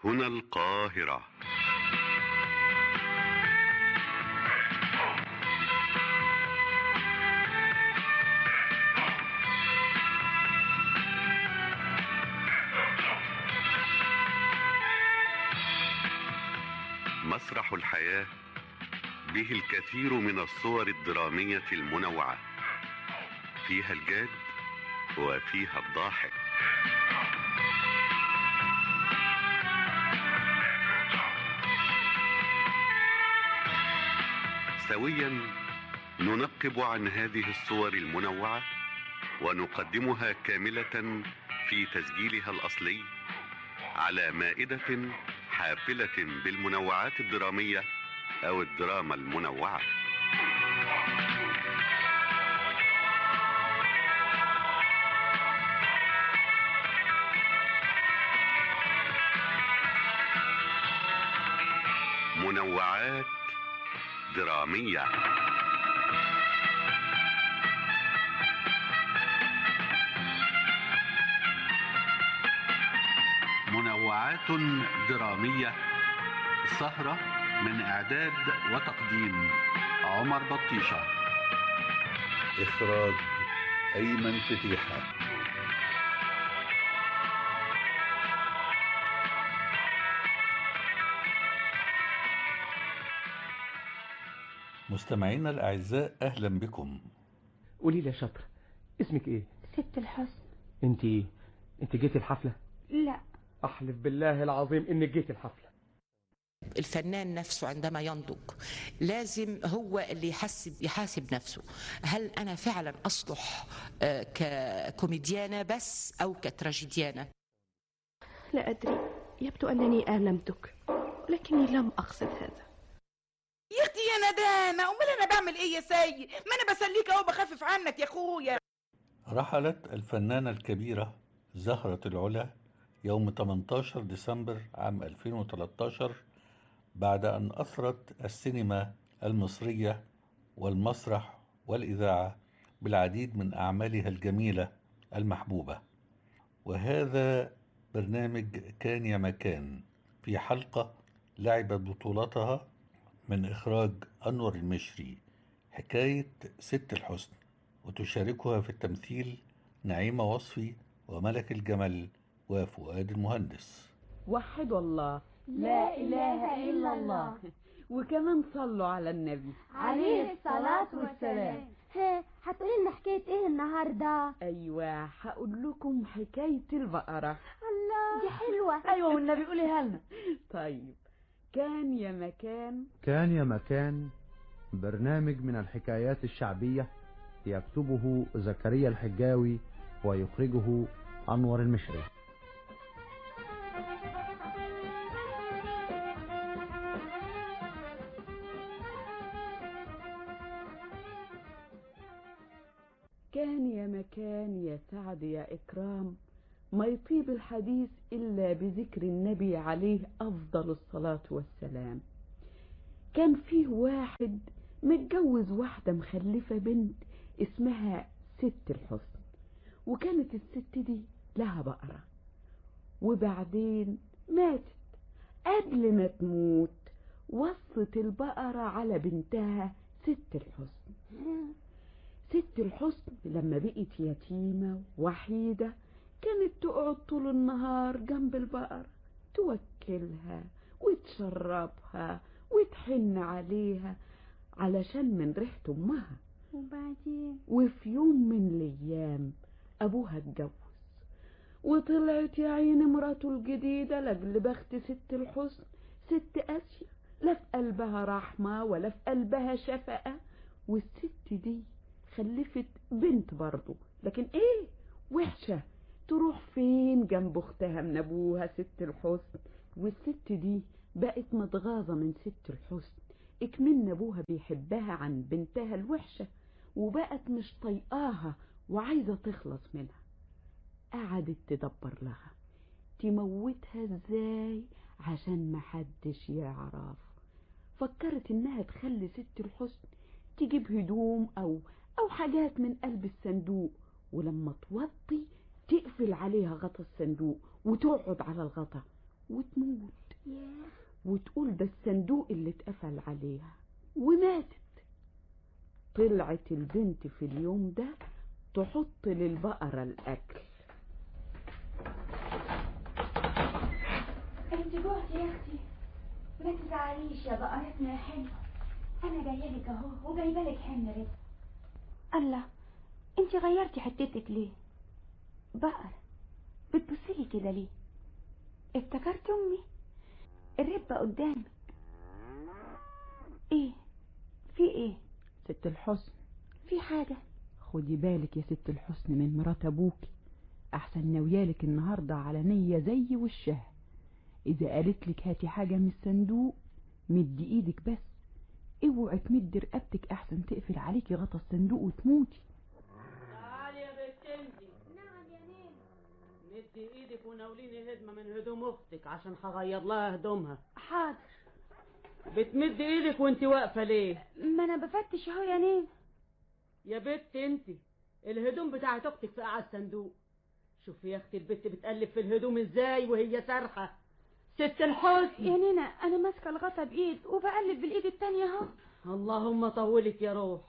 هنا القاهرة مسرح الحياة به الكثير من الصور الدرامية المنوعة فيها الجاد وفيها الضاحك سويا ننقب عن هذه الصور المنوعة ونقدمها كاملة في تسجيلها الأصلي على مائدة حافلة بالمنوعات الدرامية أو الدراما المنوعة منوعات درامية منوعات درامية سهرة من إعداد وتقديم عمر بطيشة إخراج أيمن فتيحة مستمعينا الأعزاء أهلا بكم قولي لي يا شاطرة اسمك ايه ست الحسن انت انت جيتي الحفلة لا احلف بالله العظيم انك جيتي الحفلة الفنان نفسه عندما ينضج لازم هو اللي يحسب يحاسب نفسه هل انا فعلا اصلح آه، ككوميديانه بس او كتراجيديانه لا أدري يبدو أنني آلمتك لكني لم أقصد هذا يا اختي يا ندامة امال انا بعمل ايه يا سيد ما انا بسليك اهو بخفف عنك يا اخويا رحلت الفنانة الكبيرة زهرة العلا يوم 18 ديسمبر عام 2013 بعد أن أثرت السينما المصرية والمسرح والإذاعة بالعديد من أعمالها الجميلة المحبوبة وهذا برنامج كان يا مكان في حلقة لعبت بطولتها من إخراج أنور المشري حكاية ست الحسن وتشاركها في التمثيل نعيمة وصفي وملك الجمل وفؤاد المهندس وحدوا الله لا إله إلا الله وكمان صلوا على النبي عليه الصلاة والسلام ها هتقولي لنا حكاية ايه النهاردة ايوه هقول لكم حكاية البقرة الله دي حلوة أيوة والنبي قوليها لنا طيب كان يا مكان كان يا مكان برنامج من الحكايات الشعبية يكتبه زكريا الحجاوي ويخرجه أنور المشري كان يا مكان يا سعد يا إكرام ما يطيب الحديث إلا بذكر النبي عليه أفضل الصلاة والسلام كان فيه واحد متجوز واحدة مخلفة بنت اسمها ست الحسن وكانت الست دي لها بقرة وبعدين ماتت قبل ما تموت وصت البقرة على بنتها ست الحسن ست الحسن لما بقت يتيمة وحيدة كانت تقعد طول النهار جنب البقرة توكلها وتشربها وتحن عليها علشان من ريحة أمها وبعدين وفي يوم من الأيام أبوها اتجوز وطلعت يا عين مراته الجديدة لأجل بخت ست الحسن ست قاسية لا في قلبها رحمة ولا في قلبها شفقة والست دي خلفت بنت برضه لكن ايه وحشة تروح فين جنب اختها من ابوها ست الحسن والست دي بقت متغاظة من ست الحسن اكمن ابوها بيحبها عن بنتها الوحشة وبقت مش طايقاها وعايزة تخلص منها قعدت تدبر لها تموتها ازاي عشان محدش يعرف فكرت انها تخلي ست الحسن تجيب هدوم او او حاجات من قلب الصندوق ولما توطي تقفل عليها غطا الصندوق وتقعد على الغطا وتموت وتقول ده الصندوق اللي اتقفل عليها وماتت طلعت البنت في اليوم ده تحط للبقرة الأكل انت جوعتي يا اختي ما تزعليش يا بقرتنا يا حلوه انا جايه لك اهو وجايبه لك حمل رزق الله انت غيرتي حتتك ليه بقر بتبصلي كده ليه افتكرت امي الربة قدامك ايه في ايه ست الحسن في حاجة خدي بالك يا ست الحسن من مرات ابوكي احسن ناويالك النهارده على نيه زي وشها اذا قالت لك هاتي حاجه من الصندوق مدي ايدك بس اوعي تمدي رقبتك احسن تقفل عليكي غطا الصندوق وتموتي تعالي يا بنت انتي نعم يا نين مدي ايدك وناوليني هدمه من هدوم اختك عشان هغير لها هدومها حاضر بتمدي ايدك وانت واقفه ليه ما انا بفتش اهو يا نين يا بنت انتي الهدوم بتاعت اختك في قاع الصندوق شوفي يا اختي البت بتقلب في الهدوم ازاي وهي سارحه ست الحسن يا نينا انا ماسكه الغطا بايد وبقلب بالايد التانية اهو اللهم طولك يا روح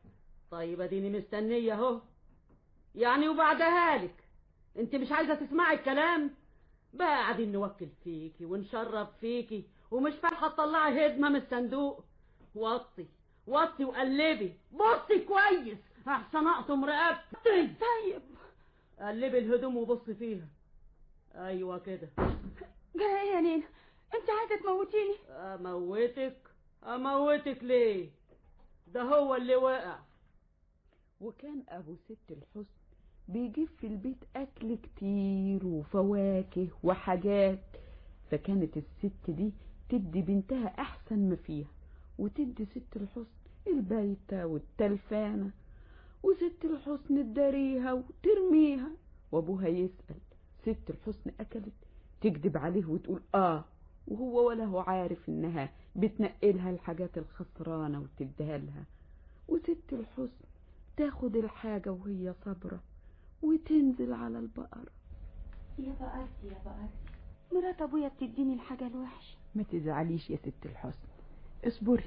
طيب اديني مستنيه اهو يعني وبعدها لك انت مش عايزه تسمعي الكلام بقى قاعدين نوكل فيكي ونشرب فيكي ومش فالحه تطلعي هدمه من الصندوق وطي وطي وقلبي بصي كويس احسن اقطم رقبتي طيب قلبي الهدوم وبصي فيها ايوه كده جاي يا نينا انت عايزه تموتيني اموتك اموتك ليه ده هو اللي وقع وكان ابو ست الحسن بيجيب في البيت اكل كتير وفواكه وحاجات فكانت الست دي تدي بنتها احسن ما فيها وتدي ست الحسن البيتة والتلفانة وست الحسن تداريها وترميها وابوها يسأل ست الحسن اكلت تكذب عليه وتقول اه وهو ولا هو عارف انها بتنقلها الحاجات الخسرانة وتديها لها وست الحسن تاخد الحاجة وهي صبرة وتنزل على البقرة يا بقرتي يا بقرتي مرات ابويا بتديني الحاجه الوحشه ما تزعليش يا ست الحسن اصبري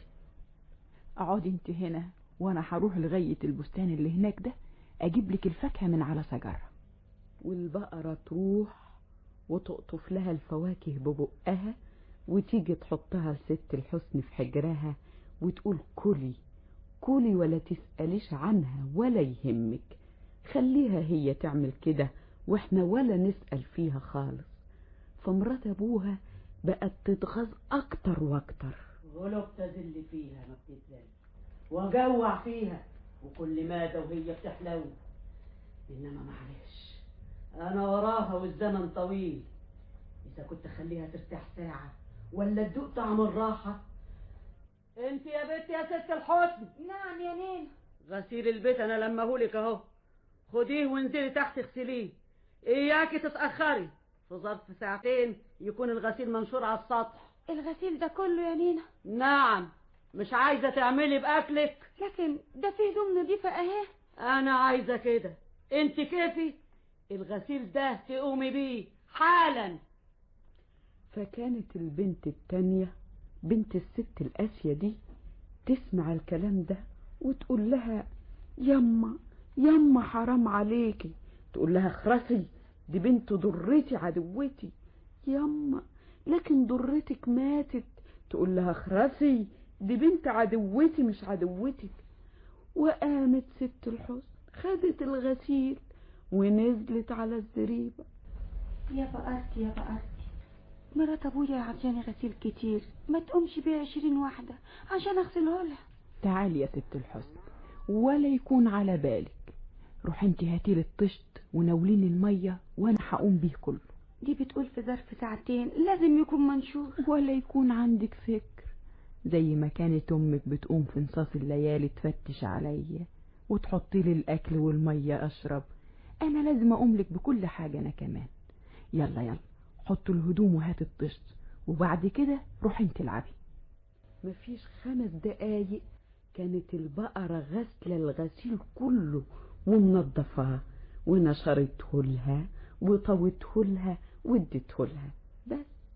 اقعدي انت هنا وانا هروح لغاية البستان اللي هناك ده اجيب لك الفاكهة من على شجرة والبقرة تروح وتقطف لها الفواكه ببقها وتيجي تحطها لست الحسن في حجرها وتقول كلي كلي ولا تسأليش عنها ولا يهمك خليها هي تعمل كده واحنا ولا نسأل فيها خالص فمرات ابوها بقت تتغاظ اكتر واكتر غلب تذل فيها ما بتتذل وجوع فيها وكل مادة وهي بتحلو إنما معلش أنا وراها والزمن طويل إذا كنت أخليها ترتاح ساعة ولا تدوق طعم الراحة انت يا بنت يا ست الحسن نعم يا نين غسيل البيت انا لما هولك اهو خديه وانزلي تحت اغسليه اياكي تتاخري في ظرف ساعتين يكون الغسيل منشور على السطح الغسيل ده كله يا نينا نعم مش عايزه تعملي باكلك لكن ده فيه هدوم نضيفه اهي انا عايزه كده انت كيفي الغسيل ده تقومي بيه حالا فكانت البنت التانية بنت الست القاسية دي تسمع الكلام ده وتقول لها يما يما حرام عليكي تقول لها اخرسي دي بنت ضرتي عدوتي يما لكن ضرتك ماتت تقول لها اخرسي دي بنت عدوتي مش عدوتك وقامت ست الحسن خدت الغسيل ونزلت على الزريبة يا بقرتي يا بقرتي مرات ابويا عطياني غسيل كتير ما تقومش بيه عشرين واحدة عشان اغسله لها تعالي يا ست الحسن ولا يكون على بالك روح انت هاتي لي الطشت وناوليني المية وانا هقوم بيه كله دي بتقول في ظرف ساعتين لازم يكون منشور ولا يكون عندك فكر زي ما كانت امك بتقوم في نصاص الليالي تفتش عليا وتحطي لي الاكل والمية اشرب انا لازم اقوم لك بكل حاجة انا كمان يلا يلا حط الهدوم وهات الطشت وبعد كده روحي انت العبي مفيش خمس دقايق كانت البقرة غسلة الغسيل كله ومنضفاه ونشرته لها وطوته لها وادته لها بس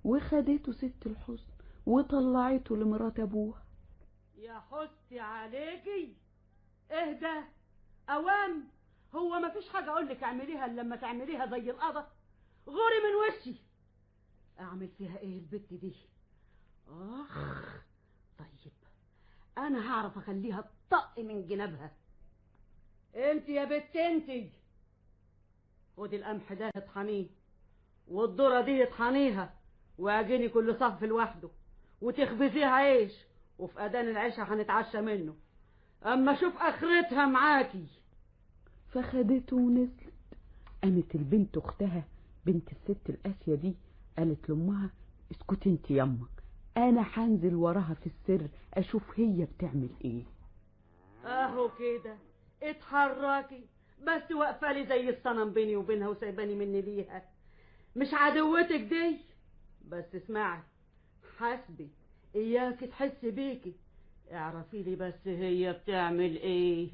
وخدته ست الحسن وطلعته لمرات ابوها يا حستي عليكي اهدى اوام هو ما فيش حاجه اقول لك اعمليها الا لما تعمليها زي القضا غوري من وشي اعمل فيها ايه البت دي اخ طيب انا هعرف اخليها تطق من جنابها انت يا بت انت خدي القمح ده اطحنيه والذره دي اطحنيها واجيني كل صف لوحده وتخبزيها عيش وفي اذان العشاء هنتعشى منه اما اشوف اخرتها معاكي فخدته ونزلت قامت البنت اختها بنت الست القاسيه دي قالت لامها اسكتي انت يما انا هنزل وراها في السر اشوف هي بتعمل ايه اهو كده اتحركي بس واقفه لي زي الصنم بيني وبينها وسايباني مني ليها مش عدوتك دي بس اسمعي حسبي اياك تحس بيكي اعرفي لي بس هي بتعمل ايه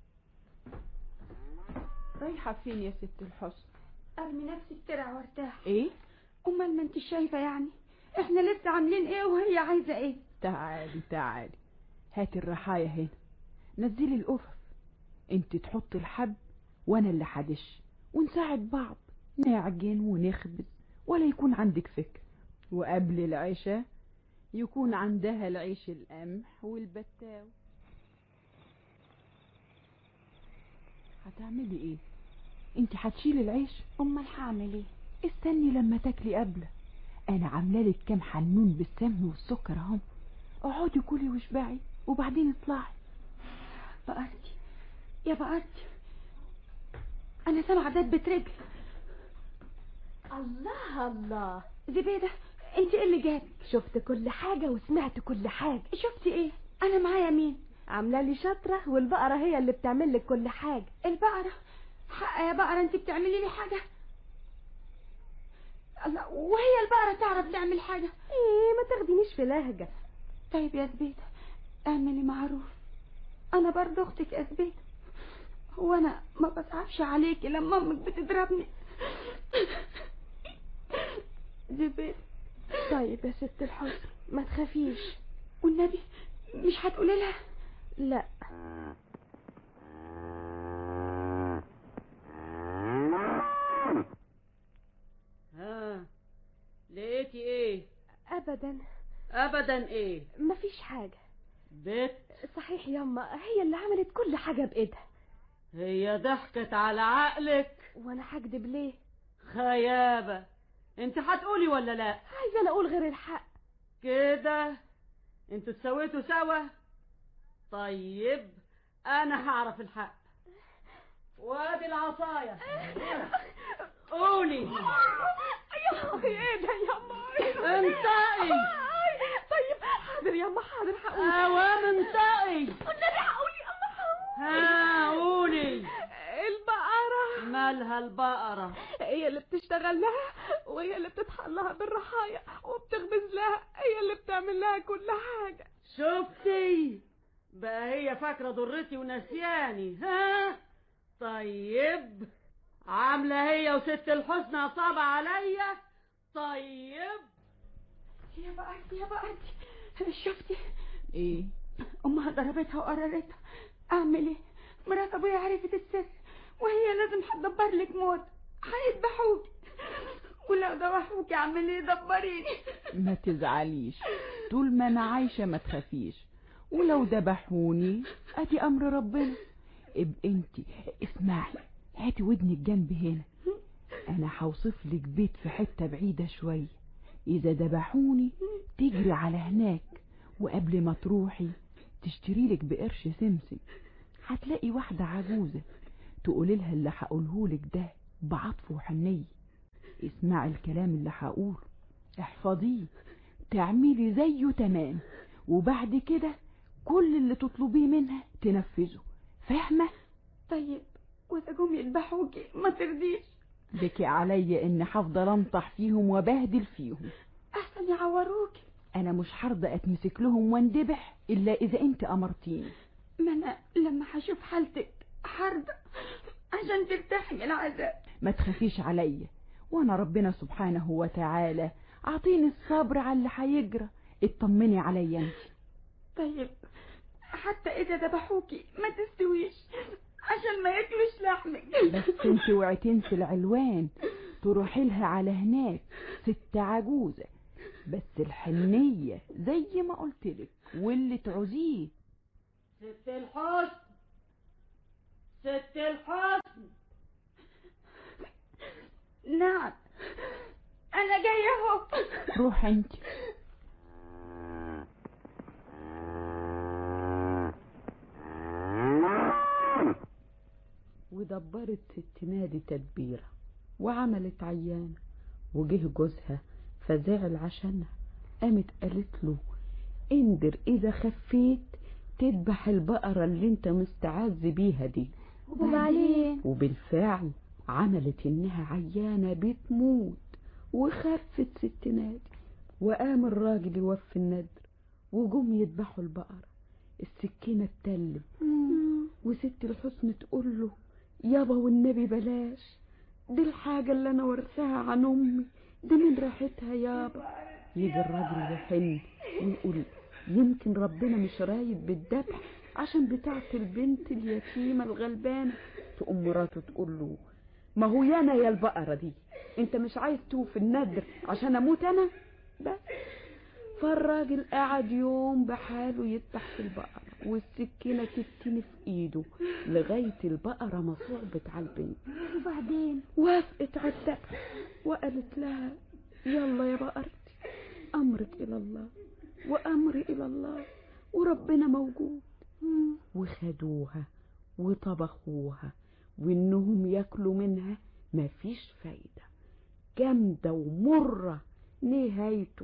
رايحه فين يا ست الحسن ارمي نفسي في ترع وارتاح ايه امال ما انت شايفه يعني احنا لسه عاملين ايه وهي عايزه ايه تعالي تعالي هاتي الرحايا هنا نزلي القفف انت تحطي الحب وانا اللي حدش ونساعد بعض نعجن ونخبز ولا يكون عندك فكر وقبل العشاء يكون عندها العيش القمح والبتاو هتعملي ايه انت هتشيلي العيش امال هعمل ايه استني لما تاكلي قبله انا عامله لك كام حنون بالسمن والسكر اهو اقعدي كلي واشبعي وبعدين اطلعي بقرتي يا بقرتي انا سامعه دبة رجل الله الله زبيدة انت ايه اللي جابك شفت كل حاجة وسمعت كل حاجة شفتي ايه انا معايا مين عاملة لي شطرة والبقرة هي اللي بتعمل لك كل حاجة البقرة حق يا بقرة انت بتعملي لي حاجة الله وهي البقرة تعرف تعمل حاجة ايه ما تاخدينيش في لهجة طيب يا زبيدة اعملي معروف انا برضه اختك يا زبيدة هو انا ما بصعبش عليكي لما امك بتضربني زبيدة طيب يا ست الحسن ما تخافيش والنبي مش هتقولي لها لا ها لقيتي ايه ابدا ابدا ايه مفيش حاجة بت صحيح ياما هي اللي عملت كل حاجة بايدها هي ضحكت على عقلك وانا هكدب ليه خيابة انت هتقولي ولا لا عايزة انا اقول غير الحق كده انتوا تسويتوا سوا طيب انا هعرف الحق وادي العصاية قولي ايه ده ياما انتقي طيب حاضر ياما حاضر هقول اوام انتقي والنبي هقول ياما ها قولي البقرة مالها البقرة هي اللي بتشتغل لها وهي اللي بتطحن لها بالرحايا وبتخبز لها هي اللي بتعمل لها كل حاجة شفتي بقى هي فاكرة ضرتي ونسياني ها طيب عاملة هي وست الحسن عصابة عليا طيب يا بقرتي يا بقرتي شفتي ايه امها ضربتها وقررتها اعمل ايه مرات ابويا عرفت السر وهي لازم هتدبر لك موت هيذبحوك ولو ذبحوك اعمل ايه دبريني ما تزعليش طول ما انا عايشة ما تخافيش ولو ذبحوني ادي امر ربنا ابقى انتي اسمعي هاتي ودنك جنبي هنا انا هوصف لك بيت في حتة بعيدة شوية اذا ذبحوني تجري على هناك وقبل ما تروحي تشتري لك بقرش سمسم هتلاقي واحدة عجوزة تقولي لها اللي هقولهولك ده بعطف وحنية اسمعي الكلام اللي هقوله احفظيه تعملي زيه تمام وبعد كده كل اللي تطلبيه منها تنفذه فاهمة طيب واذا جم يذبحوكي ما ترضيش بكي عليا ان هفضل انطح فيهم وبهدل فيهم احسن يعوروكي انا مش هرضى اتمسك لهم واندبح الا اذا انت امرتيني ما انا لما هشوف حالتك هرضى عشان ترتاحي من العذاب ما تخافيش عليا وانا ربنا سبحانه وتعالى اعطيني الصبر على اللي هيجرى اطمني عليا انت طيب حتى اذا ذبحوكي ما تستويش عشان ما ياكلوش لحمك بس انت اوعي تنسي العلوان تروحي لها على هناك ست عجوزة بس الحنية زي ما قلت لك واللي تعوزيه ست الحسن ست الحسن نعم انا جايه اهو روح انت ودبرت ست نادي تدبيرة وعملت عيانة وجه جوزها فزعل عشانها قامت قالت له اندر اذا خفيت تذبح البقرة اللي انت مستعز بيها دي وبعدين وبالفعل عملت انها عيانة بتموت وخفت ست نادي وقام الراجل يوفي الندر وجم يذبحوا البقرة السكينة اتلم وست الحسن تقول له يابا والنبي بلاش دي الحاجة اللي أنا ورثاها عن أمي دي من ريحتها يابا يجي الراجل يحن ويقول يمكن ربنا مش رايد بالذبح عشان بتاعة البنت اليتيمة الغلبانة تقوم مراته تقول له ما هو يانا يا البقرة دي انت مش عايز توفي الندر عشان اموت انا بس فالراجل قعد يوم بحاله يذبح في البقرة والسكينة تتني في ايده لغاية البقرة ما صعبت على البنت وبعدين وافقت على الذبح وقالت لها يلا يا بقرتي امرك الى الله وامري الى الله وربنا موجود وخدوها وطبخوها وانهم ياكلوا منها مفيش فايدة جامدة ومرة نهايته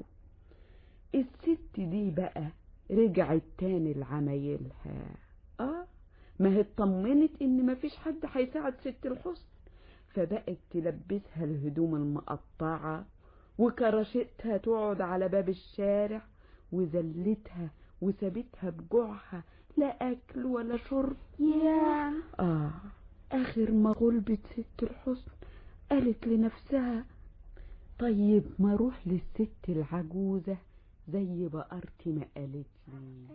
الست دي بقى رجعت تاني لعمايلها اه ما هي اطمنت ان مفيش حد هيساعد ست الحسن فبقت تلبسها الهدوم المقطعة وكرشتها تقعد على باب الشارع وذلتها وسابتها بجوعها لا اكل ولا شرب يا اه اخر ما غلبت ست الحسن قالت لنفسها طيب ما اروح للست العجوزة زي بقرتي ما قالت لي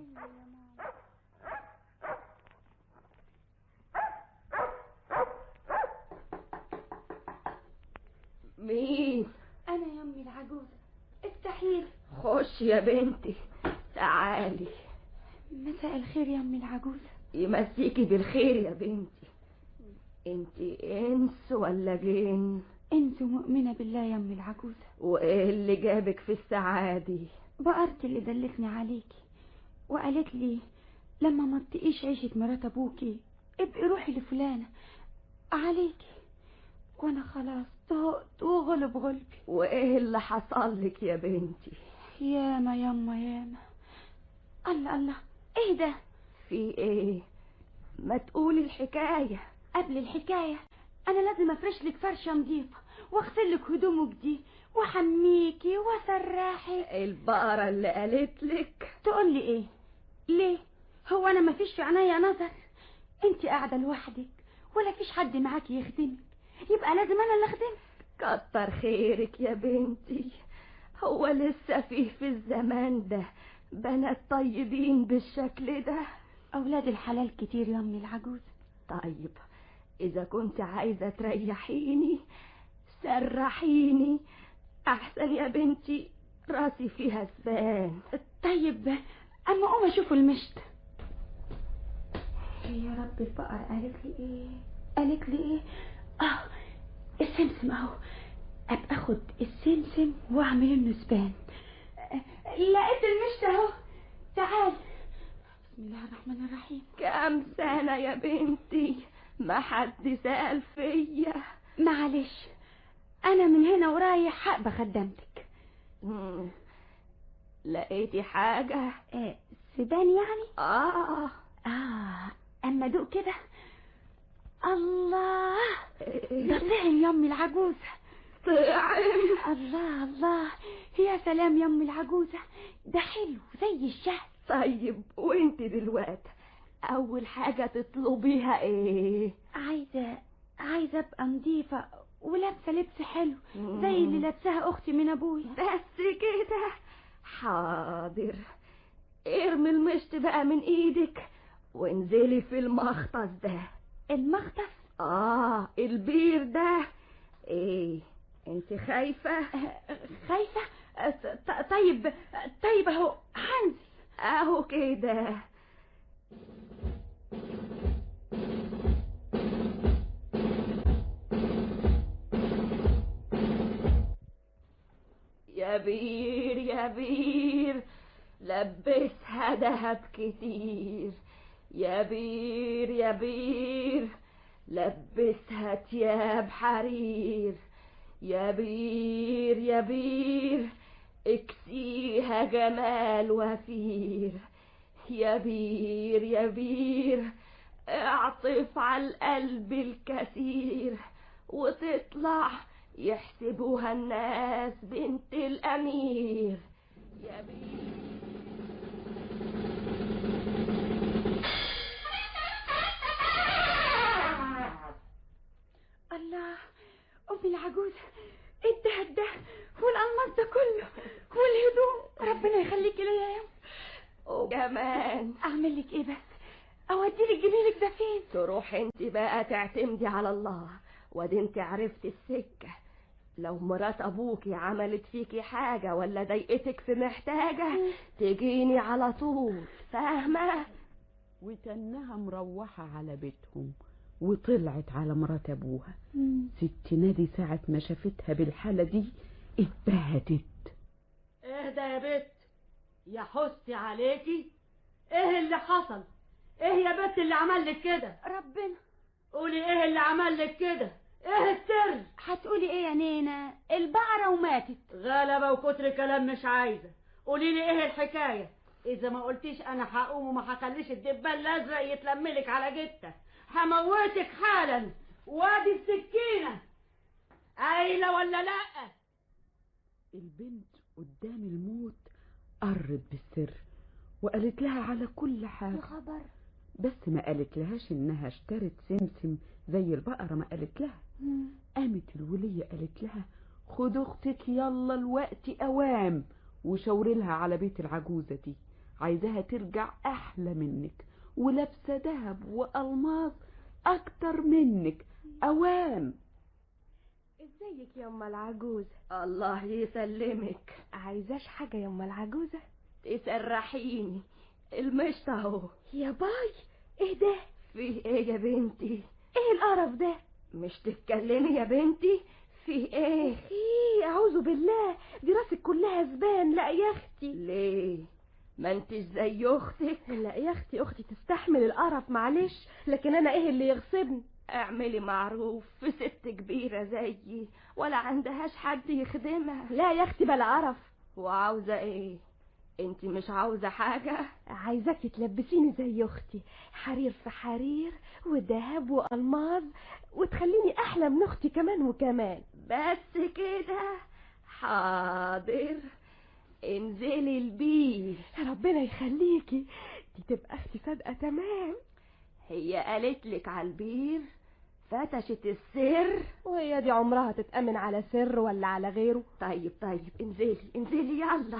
مين انا يا امي العجوزه افتحيلي خش يا بنتي تعالي مساء الخير يا امي العجوزه يمسيكي بالخير يا بنتي انتي انس ولا جن انت مؤمنه بالله يا امي العجوزه وايه اللي جابك في السعادة بقرتي اللي دلتني عليكي وقالت لي لما ما تقيش عيشة مرات ابوكي ابقي روحي لفلانة عليكي وانا خلاص طهقت وغلب غلبي وايه اللي حصل لك يا بنتي ياما ياما ياما الله الله ايه ده في ايه ما تقولي الحكاية قبل الحكاية انا لازم افرش لك فرشة نظيفة واغسل لك هدومك دي واحميكي واسرحك البقرة اللي قالت لك تقول لي ايه ليه هو انا مفيش في عينيا نظر انت قاعدة لوحدك ولا فيش حد معاكي يخدمك يبقى لازم انا اللي اخدمك كتر خيرك يا بنتي هو لسه فيه في الزمان ده بنات طيبين بالشكل ده اولاد الحلال كتير يا امي العجوزة طيب اذا كنت عايزة تريحيني سرحيني احسن يا بنتي راسي فيها سبان طيب اما اقوم اشوف المشط يا رب البقرة قالت لي ايه قالت لي ايه اه السمسم اهو ابقى اخد السمسم واعمل انه سبان لقيت المشط اهو تعال بسم الله الرحمن الرحيم كام سنة يا بنتي ما حد سأل فيا معلش انا من هنا ورايح هبقى خدمتك مم. لقيتي حاجة آه سبان يعني اه اه اما دوق كده الله ده طعم يا امي العجوزة طعم الله الله يا سلام يا امي العجوزة ده حلو زي الشهد طيب وانت دلوقتي اول حاجة تطلبيها ايه عايزة عايزة ابقى نظيفة ولابسه لبس حلو زي اللي لابساها اختي من ابويا بس كده حاضر ارمي المشط بقى من ايدك وانزلي في المخطف ده المخطف اه البير ده ايه انت خايفة خايفة ط- طيب طيب اهو هنزل اهو كده يا بير يا بير لبسها دهب كتير يا بير يا بير لبسها تياب حرير يا بير يا بير اكسيها جمال وفير يا بير يا بير اعطف على القلب الكثير وتطلع يحسبوها الناس بنت الأمير يا بير الله امي العجوزة ايه الدهب ده والالماس ده كله والهدوم ربنا يخليكي ليا يا يوم وكمان اعمل لك ايه بس اودي لك جميلك ده فين تروح انت بقى تعتمدي على الله وادي انت عرفت السكة لو مرات ابوكي عملت فيكي حاجة ولا ضايقتك في محتاجة تجيني على طول فاهمة وتنها مروحة على بيتهم وطلعت على مرات ابوها ست نادي ساعة ما شافتها بالحالة دي اتبهدت اهدى يا بت يا حستي عليكي ايه اللي حصل ايه يا بت اللي عمل لك كده ربنا قولي ايه اللي عمل لك كده ايه السر هتقولي ايه يا نينا البقرة وماتت غلبة وكتر كلام مش عايزة قولي لي ايه الحكاية اذا ما قلتيش انا هقوم وما هخليش الدبان الازرق يتلملك على جتك هموتك حالا وادي السكينة قايلة ولا لا البنت قدام الموت قرت بالسر وقالت لها على كل حاجة خبر بس ما قالت لهاش انها اشترت سمسم زي البقرة ما قالت لها قامت الولية قالت لها خد اختك يلا الوقت اوام وشاوري لها على بيت العجوزة دي عايزاها ترجع احلى منك ولابسة دهب والماس اكتر منك اوام ازيك يا ام العجوزة الله يسلمك عايزاش حاجة يا ام العجوزة تسرحيني المشط اهو يا باي ايه ده في ايه يا بنتي ايه القرف ده مش تتكلمي يا بنتي في ايه ايه اعوذ بالله دي راسك كلها زبان لا يا اختي ليه ما انتش زي اختك لا يا اختي اختي تستحمل القرف معلش لكن انا ايه اللي يغصبني اعملي معروف في ست كبيرة زيي ولا عندهاش حد يخدمها لا يا اختي بلا قرف وعاوزة ايه انت مش عاوزة حاجة عايزاكي تلبسيني زي اختي حرير في حرير وذهب والماظ وتخليني احلى من اختي كمان وكمان بس كده حاضر انزلي البير ربنا يخليكي دي تبقى اختي صادقه تمام هي قالت لك على البير فتشت السر وهي دي عمرها تتأمن على سر ولا على غيره طيب طيب انزلي انزلي يلا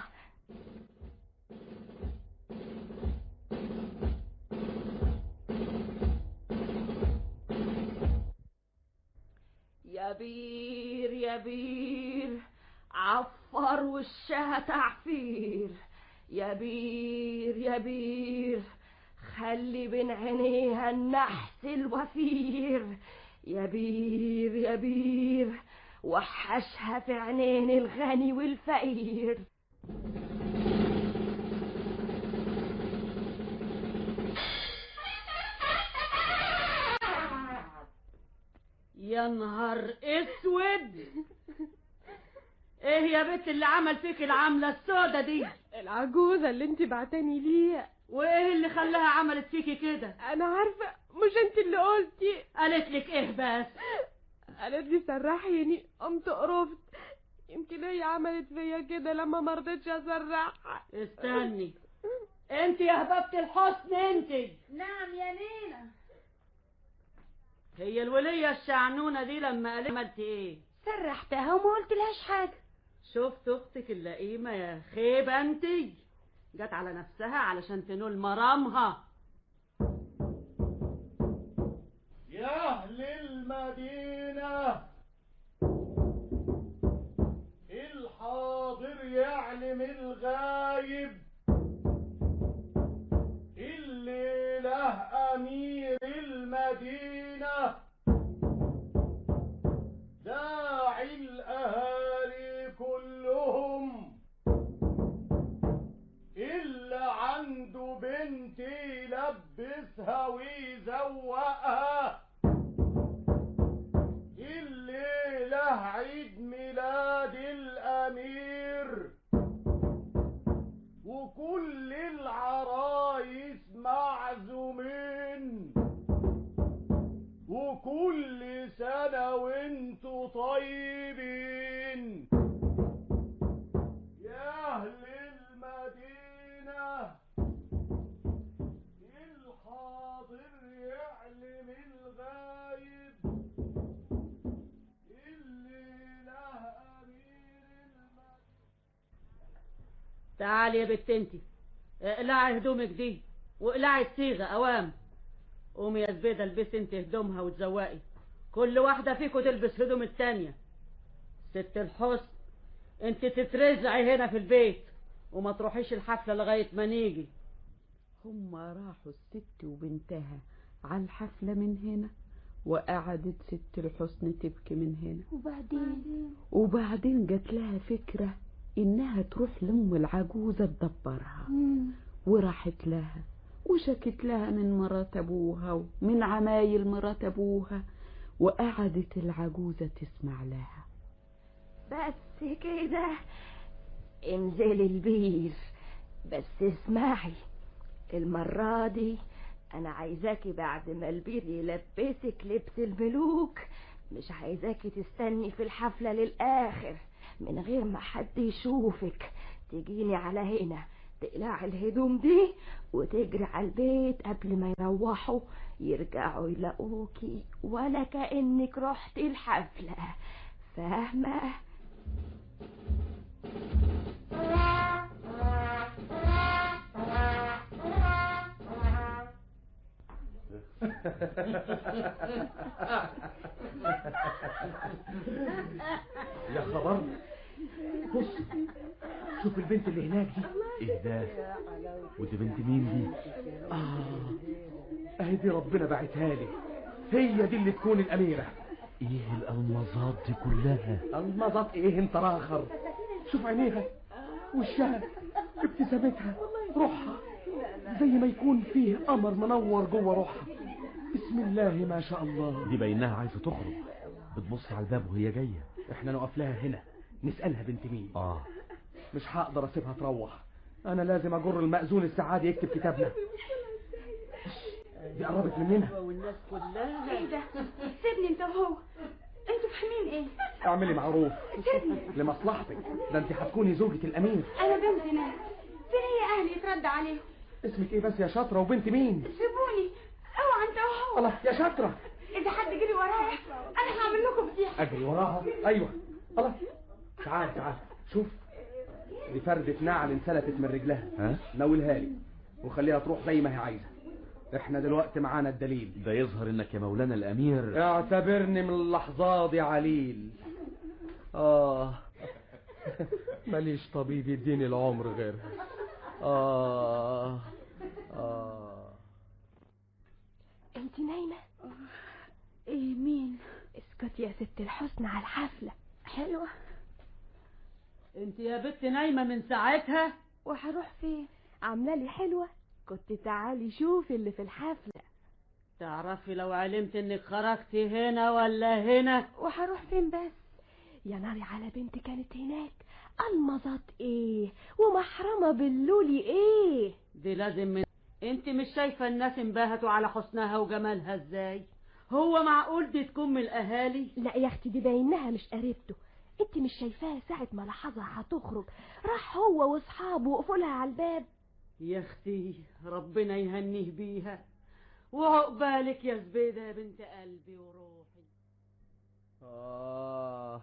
يا بير يا بير عفر وشها تعفير يا بير يا بير خلي بين عينيها النحس الوفير يا بير يا بير وحشها في عينين الغني والفقير يا نهار اسود ايه يا بنت اللي عمل فيك العملة السودة دي العجوزة اللي انت بعتني ليها وايه اللي خلاها عملت فيكي كده انا عارفة مش انت اللي قلتي قالت لك ايه بس قالت لي سرحيني قمت قرفت يمكن هي عملت فيا كده لما مرضتش اسرحها استني انت يا هبابة الحسن انت نعم يا نينا هي الولية الشعنونة دي لما قالت عملت ايه سرحتها وما قلت لهاش حاجة شفت اختك اللئيمة يا خيبة انتي جت على نفسها علشان تنول مرامها يا أهل المدينة الحاضر يعلم الغايب الليلة أمير المدينة داعي الأهالي كلهم إلا عنده بنت يلبسها ويزوقها الليلة عيد ميلاد الأمير وكل العرايس معزومين وكل سنة وانتوا طيبين يا أهل المدينة الحاضر يعلم الغايب الليلة أمير تعالي يا بت انتي اقلعي هدومك دي واقلعي الصيغة اوام قومي يا زبيدة البسي انت هدومها وتزوقي كل واحدة فيكم تلبس هدوم التانية ست الحسن انت تترزعي هنا في البيت وما تروحيش الحفلة لغاية ما نيجي هما راحوا الست وبنتها على الحفلة من هنا وقعدت ست الحسن تبكي من هنا وبعدين وبعدين جات لها فكرة إنها تروح لأم العجوزة تدبرها وراحت لها وشكت لها من مرات أبوها ومن عمايل مرات أبوها وقعدت العجوزة تسمع لها بس كده انزلي البير بس اسمعي المرة دي انا عايزاكي بعد ما البير يلبسك لبس الملوك مش عايزاكي تستني في الحفلة للآخر من غير ما حد يشوفك تجيني على هنا تقلعي الهدوم دي وتجري على البيت قبل ما يروحوا يرجعوا يلاقوكي ولا كأنك رحت الحفلة فاهمة؟ يا خبر بص شوف البنت اللي هناك دي ايه ده ودي بنت مين دي اه اهي دي ربنا بعتها لي هي دي اللي تكون الأميرة ايه الالمظات دي كلها المضت ايه انت راخر شوف عينيها وشها ابتسامتها روحها زي ما يكون فيه قمر منور جوه روحها بسم الله ما شاء الله دي باينها عايزه تخرج بتبص على الباب وهي جايه احنا نقف لها هنا نسألها بنت مين اه مش هقدر اسيبها تروح انا لازم اجر المأذون السعادي يكتب كتابنا دي قربت مننا والناس كلها ايه ده سيبني انت وهو انتوا فاهمين ايه اعملي معروف سيبني لمصلحتك ده انت هتكوني زوجة الامير انا بنت ناس فين هي اهلي يتردى عليهم اسمك ايه بس يا شاطرة وبنت مين سيبوني اوعى انت وهو الله يا شاطرة اذا حد جري ورايا انا هعمل لكم فضيحه اجري وراها ايوه الله تعال تعال شوف دي فردة نعل انسلتت من رجلها ها ناولها لي وخليها تروح زي ما هي عايزة احنا دلوقتي معانا الدليل ده يظهر انك يا مولانا الامير اعتبرني من اللحظة دي عليل اه ماليش طبيب يديني العمر غيرها اه اه انت نايمة ايه مين اسكت يا ست الحسن على الحفلة حلوة انت يا بت نايمة من ساعتها وهروح فين عاملة لي حلوة كنت تعالي شوفي اللي في الحفلة تعرفي لو علمت انك خرجتي هنا ولا هنا وهروح فين بس يا ناري على بنت كانت هناك المظات ايه ومحرمة باللولي ايه دي لازم من انت مش شايفة الناس انبهتوا على حسنها وجمالها ازاي هو معقول دي تكون من الاهالي لا يا اختي دي باينها مش قريبته انت مش شايفاها ساعة ما لاحظها هتخرج راح هو واصحابه وقفوا لها على الباب يا اختي ربنا يهنيه بيها وعقبالك يا زبيدة يا بنت قلبي وروحي آه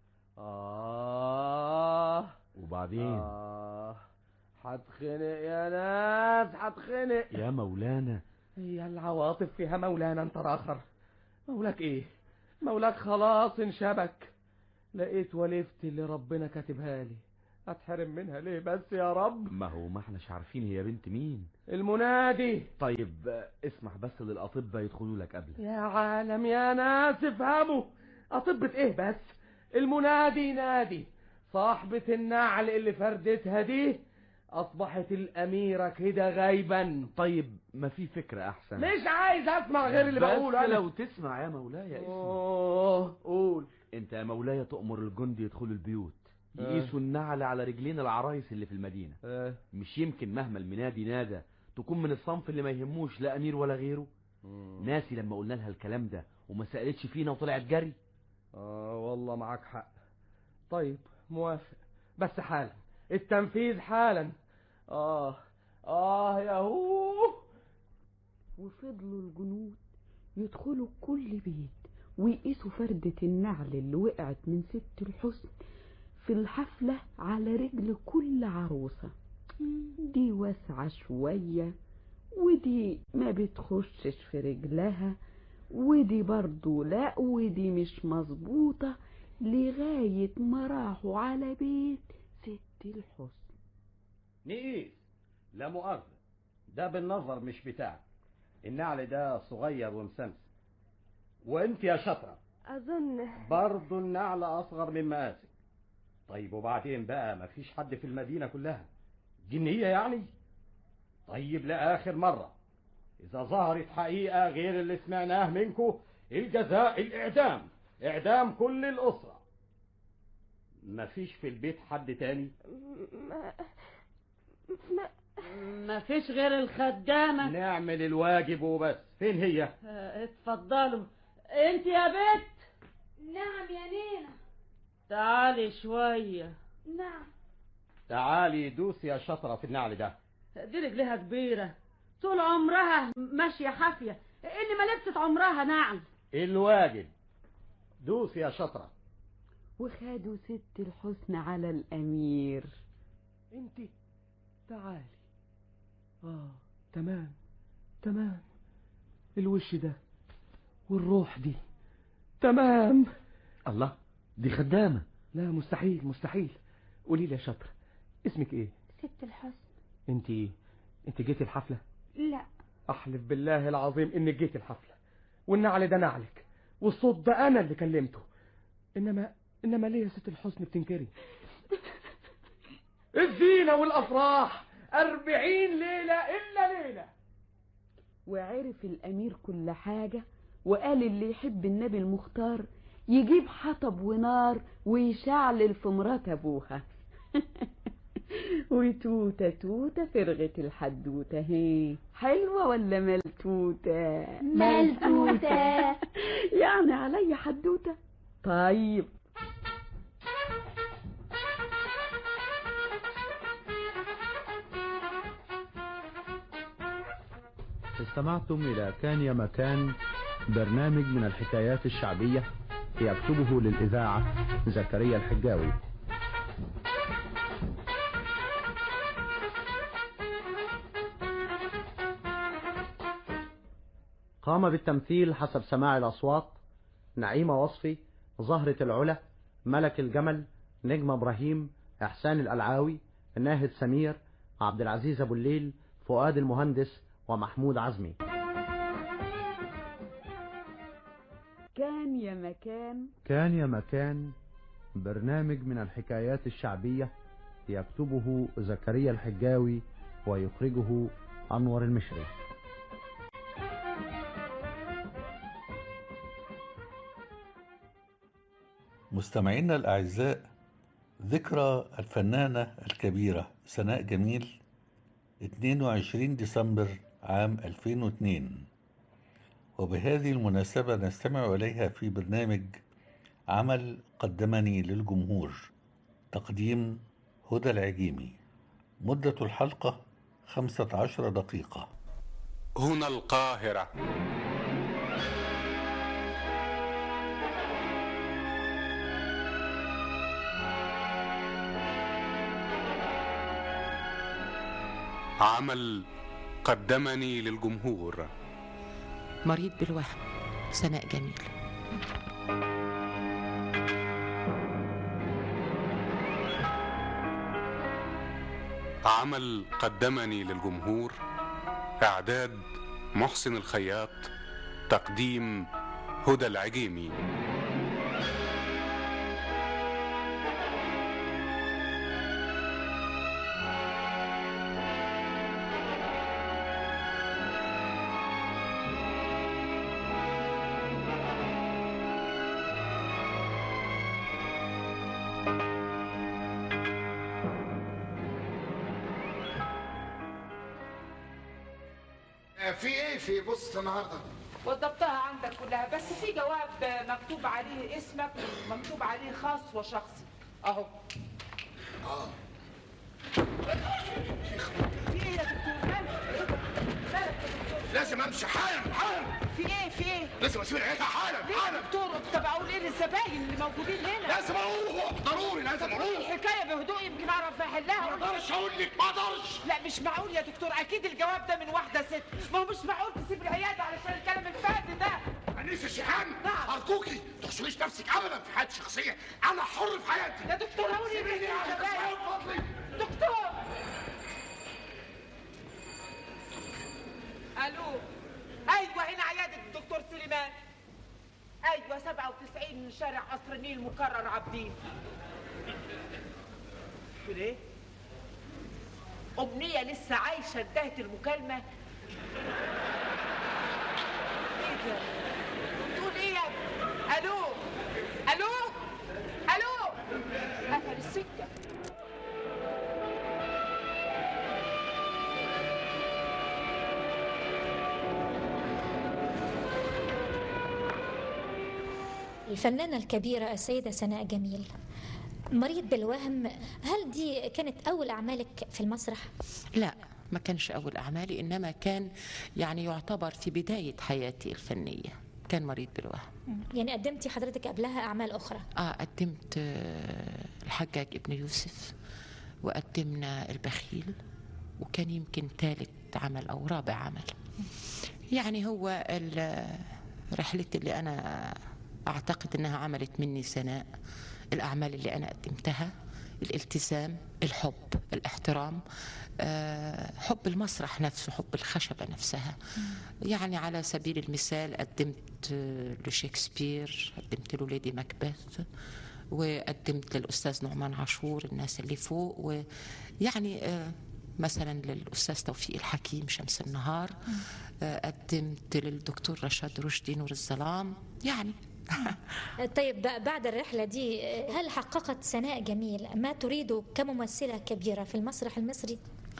آه وبعدين آه هتخنق يا ناس هتخنق يا مولانا هي العواطف فيها مولانا انت اخر مولاك ايه مولاك خلاص انشبك لقيت وليفتي اللي ربنا كاتبها لي اتحرم منها ليه بس يا رب ما هو ما احناش عارفين هي بنت مين المنادي طيب آه، اسمح بس للاطباء يدخلوا لك قبل يا عالم يا ناس افهموا أطبة ايه بس المنادي نادي صاحبة النعل اللي فردتها دي أصبحت الأميرة كده غايبا طيب ما في فكرة احسن مش عايز أسمع غير اللي بس بقوله أنا لو تسمع يا مولاي اسمع أوه قول انت يا مولاي تؤمر الجندي يدخلوا البيوت آه. يقيسوا النعل على رجلين العرايس اللي في المدينة آه. مش يمكن مهما المنادي نادى تكون من الصنف اللي ما يهموش لا امير ولا غيره ناسي لما قلنا لها الكلام ده وما سألتش فينا وطلعت جري آه والله معاك حق طيب موافق بس حالا التنفيذ حالا آه آه يا هو وفضلوا الجنود يدخلوا كل بيت ويقيسوا فردة النعل اللي وقعت من ست الحسن في الحفلة على رجل كل عروسة دي واسعة شوية ودي ما بتخشش في رجلها ودي برضو لا ودي مش مظبوطة لغاية ما راحوا على بيت ست الحسن نقيس لا مؤاخذة ده بالنظر مش بتاعك النعل ده صغير ومسمس وانت يا شطرة أظن برضه النعل أصغر من مقاسك طيب وبعدين بقى مفيش حد في المدينة كلها جنية يعني طيب لآخر مرة إذا ظهرت حقيقة غير اللي سمعناه منكم الجزاء الإعدام إعدام كل الأسرة مفيش في البيت حد تاني ما ما ما فيش غير الخدامة نعمل الواجب وبس فين هي آه، اتفضلوا انت يا بت نعم يا نينا تعالي شوية نعم تعالي دوسي يا شطرة في النعل ده دي رجلها كبيرة طول عمرها ماشية حافية اللي ما لبست عمرها نعل الواجب دوسي يا شطرة وخدوا ست الحسن على الأمير انت تعالي اه تمام تمام الوش ده والروح دي تمام الله دي خدامة لا مستحيل مستحيل قولي لي يا شطر اسمك ايه ست الحسن انت انت جيتي الحفلة لا احلف بالله العظيم انك جيتي الحفلة والنعل ده نعلك والصوت ده انا اللي كلمته انما انما ليه يا ست الحسن بتنكري الزينة والافراح أربعين ليلة إلا ليلة وعرف الأمير كل حاجة وقال اللي يحب النبي المختار يجيب حطب ونار ويشعلل في مرات أبوها وتوتة توتة فرغت الحدوتة هي حلوة ولا ملتوتة ملتوتة. يعني عليا حدوتة طيب استمعتم إلى كان يا مكان برنامج من الحكايات الشعبية يكتبه للإذاعة زكريا الحجاوي قام بالتمثيل حسب سماع الأصوات نعيمة وصفي زهرة العلا ملك الجمل نجم إبراهيم إحسان الألعاوي ناهد سمير عبد العزيز أبو الليل فؤاد المهندس ومحمود عزمي كان يا مكان كان يا مكان برنامج من الحكايات الشعبية يكتبه زكريا الحجاوي ويخرجه أنور المشري مستمعينا الأعزاء ذكرى الفنانة الكبيرة سناء جميل 22 ديسمبر عام 2002 وبهذه المناسبة نستمع إليها في برنامج عمل قدمني للجمهور تقديم هدى العجيمي مدة الحلقة 15 دقيقة هنا القاهرة عمل قدمني للجمهور مريض بالوهم سناء جميل عمل قدمني للجمهور إعداد محسن الخياط تقديم هدى العجيمي في ايه في بوست النهارده؟ وضبطها عندك كلها بس في جواب مكتوب عليه اسمك مكتوب عليه خاص وشخصي اهو اه في ايه يا دكتور مالك مالك يا دكتور لازم امشي حالا حالا في ايه في ايه لازم اسيب العيادة حالا ليه حالا يا دكتور طب اقول ايه للزباين اللي موجودين هنا لازم اروح ضروري لازم اروح الحكايه بهدوء يمكن اعرف احلها ما اقدرش اقول لك ما اقدرش لا مش معقول يا دكتور اكيد الجواب ده من واحده ست ما هو مش معقول تسيب العياده علشان الكلام الفاضي ده انيس الشيحان نعم. ارجوكي تخشليش نفسك ابدا في حياتي الشخصيه انا حر في حياتي يا دكتور هقول ايه سيبيني بس على الزباين؟ كسوة فضلك دكتور الو ايوه هنا عياده الدكتور سليمان ايوه 97 من شارع قصر النيل مكرر عابدين تقول ايه امنيه لسه عايشه انتهت المكالمه ايه ده بتقول ايه يا ابني؟ الو الو الو قفل السكه الفنانة الكبيرة السيدة سناء جميل مريض بالوهم هل دي كانت أول أعمالك في المسرح؟ لا ما كانش أول أعمالي إنما كان يعني يعتبر في بداية حياتي الفنية كان مريض بالوهم يعني قدمتي حضرتك قبلها أعمال أخرى آه قدمت آه، الحجاج ابن يوسف وقدمنا البخيل وكان يمكن ثالث عمل أو رابع عمل يعني هو ال- رحلتي اللي أنا أعتقد أنها عملت مني سناء الأعمال اللي أنا قدمتها الالتزام الحب الاحترام آه، حب المسرح نفسه حب الخشبة نفسها يعني على سبيل المثال قدمت آه، لشكسبير قدمت له ليدي ماكبث وقدمت للأستاذ نعمان عاشور الناس اللي فوق ويعني آه، مثلا للأستاذ توفيق الحكيم شمس النهار آه، قدمت للدكتور رشاد رشدي نور الظلام يعني طيب ب- بعد الرحلة دي هل حققت سناء جميل ما تريد كممثلة كبيرة في المسرح المصري؟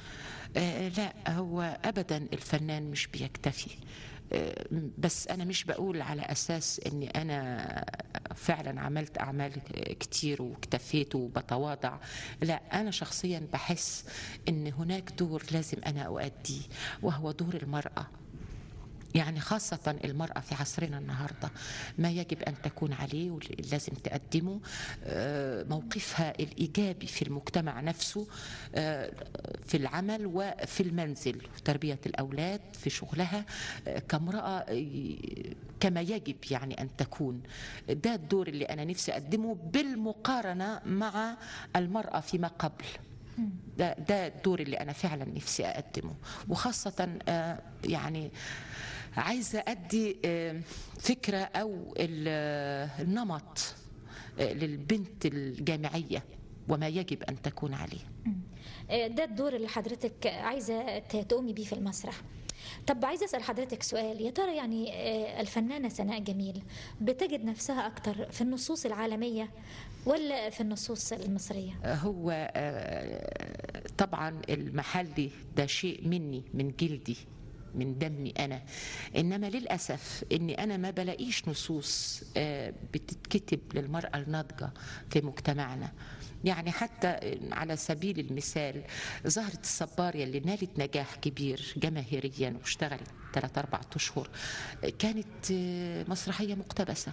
آه، لا هو ابدا الفنان مش بيكتفي آه، بس انا مش بقول على اساس اني انا فعلا عملت اعمال كتير واكتفيت وبتواضع لا انا شخصيا بحس ان هناك دور لازم انا اؤديه وهو دور المراه يعني خاصة المرأة في عصرنا النهاردة ما يجب أن تكون عليه ولازم تقدمه آه، موقفها الإيجابي في المجتمع نفسه آه، في العمل وفي المنزل في تربية الأولاد في شغلها آه، كامرأة آه، كما يجب يعني أن تكون ده الدور اللي أنا نفسي أقدمه بالمقارنة مع المرأة فيما قبل ده ده الدور اللي انا فعلا نفسي اقدمه وخاصه آه، يعني عايزه ادي آه، فكره او ال- آه، النمط آه، للبنت الجامعيه وما يجب ان تكون عليه ده الدور اللي حضرتك عايزة ت- تقومي بيه في المسرح طب عايزة أسأل حضرتك سؤال يا ترى يعني آه، الفنانة سناء جميل بتجد نفسها أكتر في النصوص العالمية ولا في النصوص المصرية؟ هو آه، طبعا المحلي ده شيء مني من جلدي من دمي انا انما للاسف اني انا ما بلاقيش نصوص آه، بتتكتب للمراه الناضجه في مجتمعنا يعني حتى حتى على سبيل المثال زهرة الصبار يلي نالت نجاح كبير جماهيريا واشتغلت ثلاث أربع أشهر كانت مسرحية مقتبسة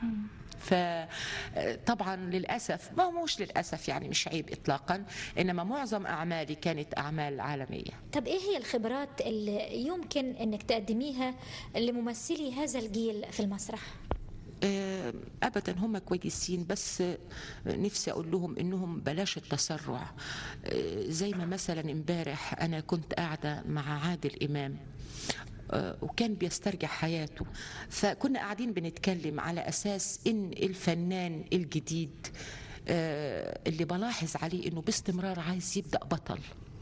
فطبعا للاسف ما هو مش للاسف يعني مش عيب اطلاقا انما معظم اعمالي كانت اعمال عالميه طب ايه هي الخبرات اللي يمكن انك تقدميها لممثلي هذا الجيل في المسرح آه، ابدا هم كويسين بس آه، نفسي اقول لهم انهم بلاش التسرع آه، زي ما مثلا امبارح انا كنت قاعده مع عادل امام آه، وكان بيسترجع حياته فكنا قاعدين بنتكلم على اساس ان الفنان الجديد آه، اللي بلاحظ عليه انه باستمرار عايز يبدا بطل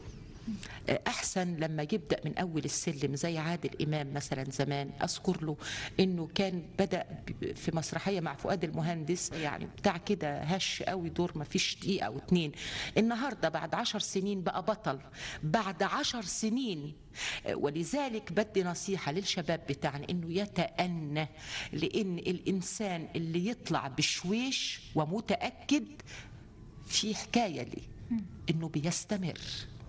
احسن لما يبدا من اول السلم زي عادل امام مثلا زمان اذكر له انه كان بدا ب- في مسرحيه مع فؤاد المهندس يعني بتاع كده هش قوي دور ما فيش دقيقه او اتنين النهارده بعد عشر سنين بقى بطل بعد عشر سنين ولذلك بدي نصيحة للشباب بتاعنا انه يتأنى لان الانسان اللي يطلع بشويش ومتأكد في حكاية ليه انه بيستمر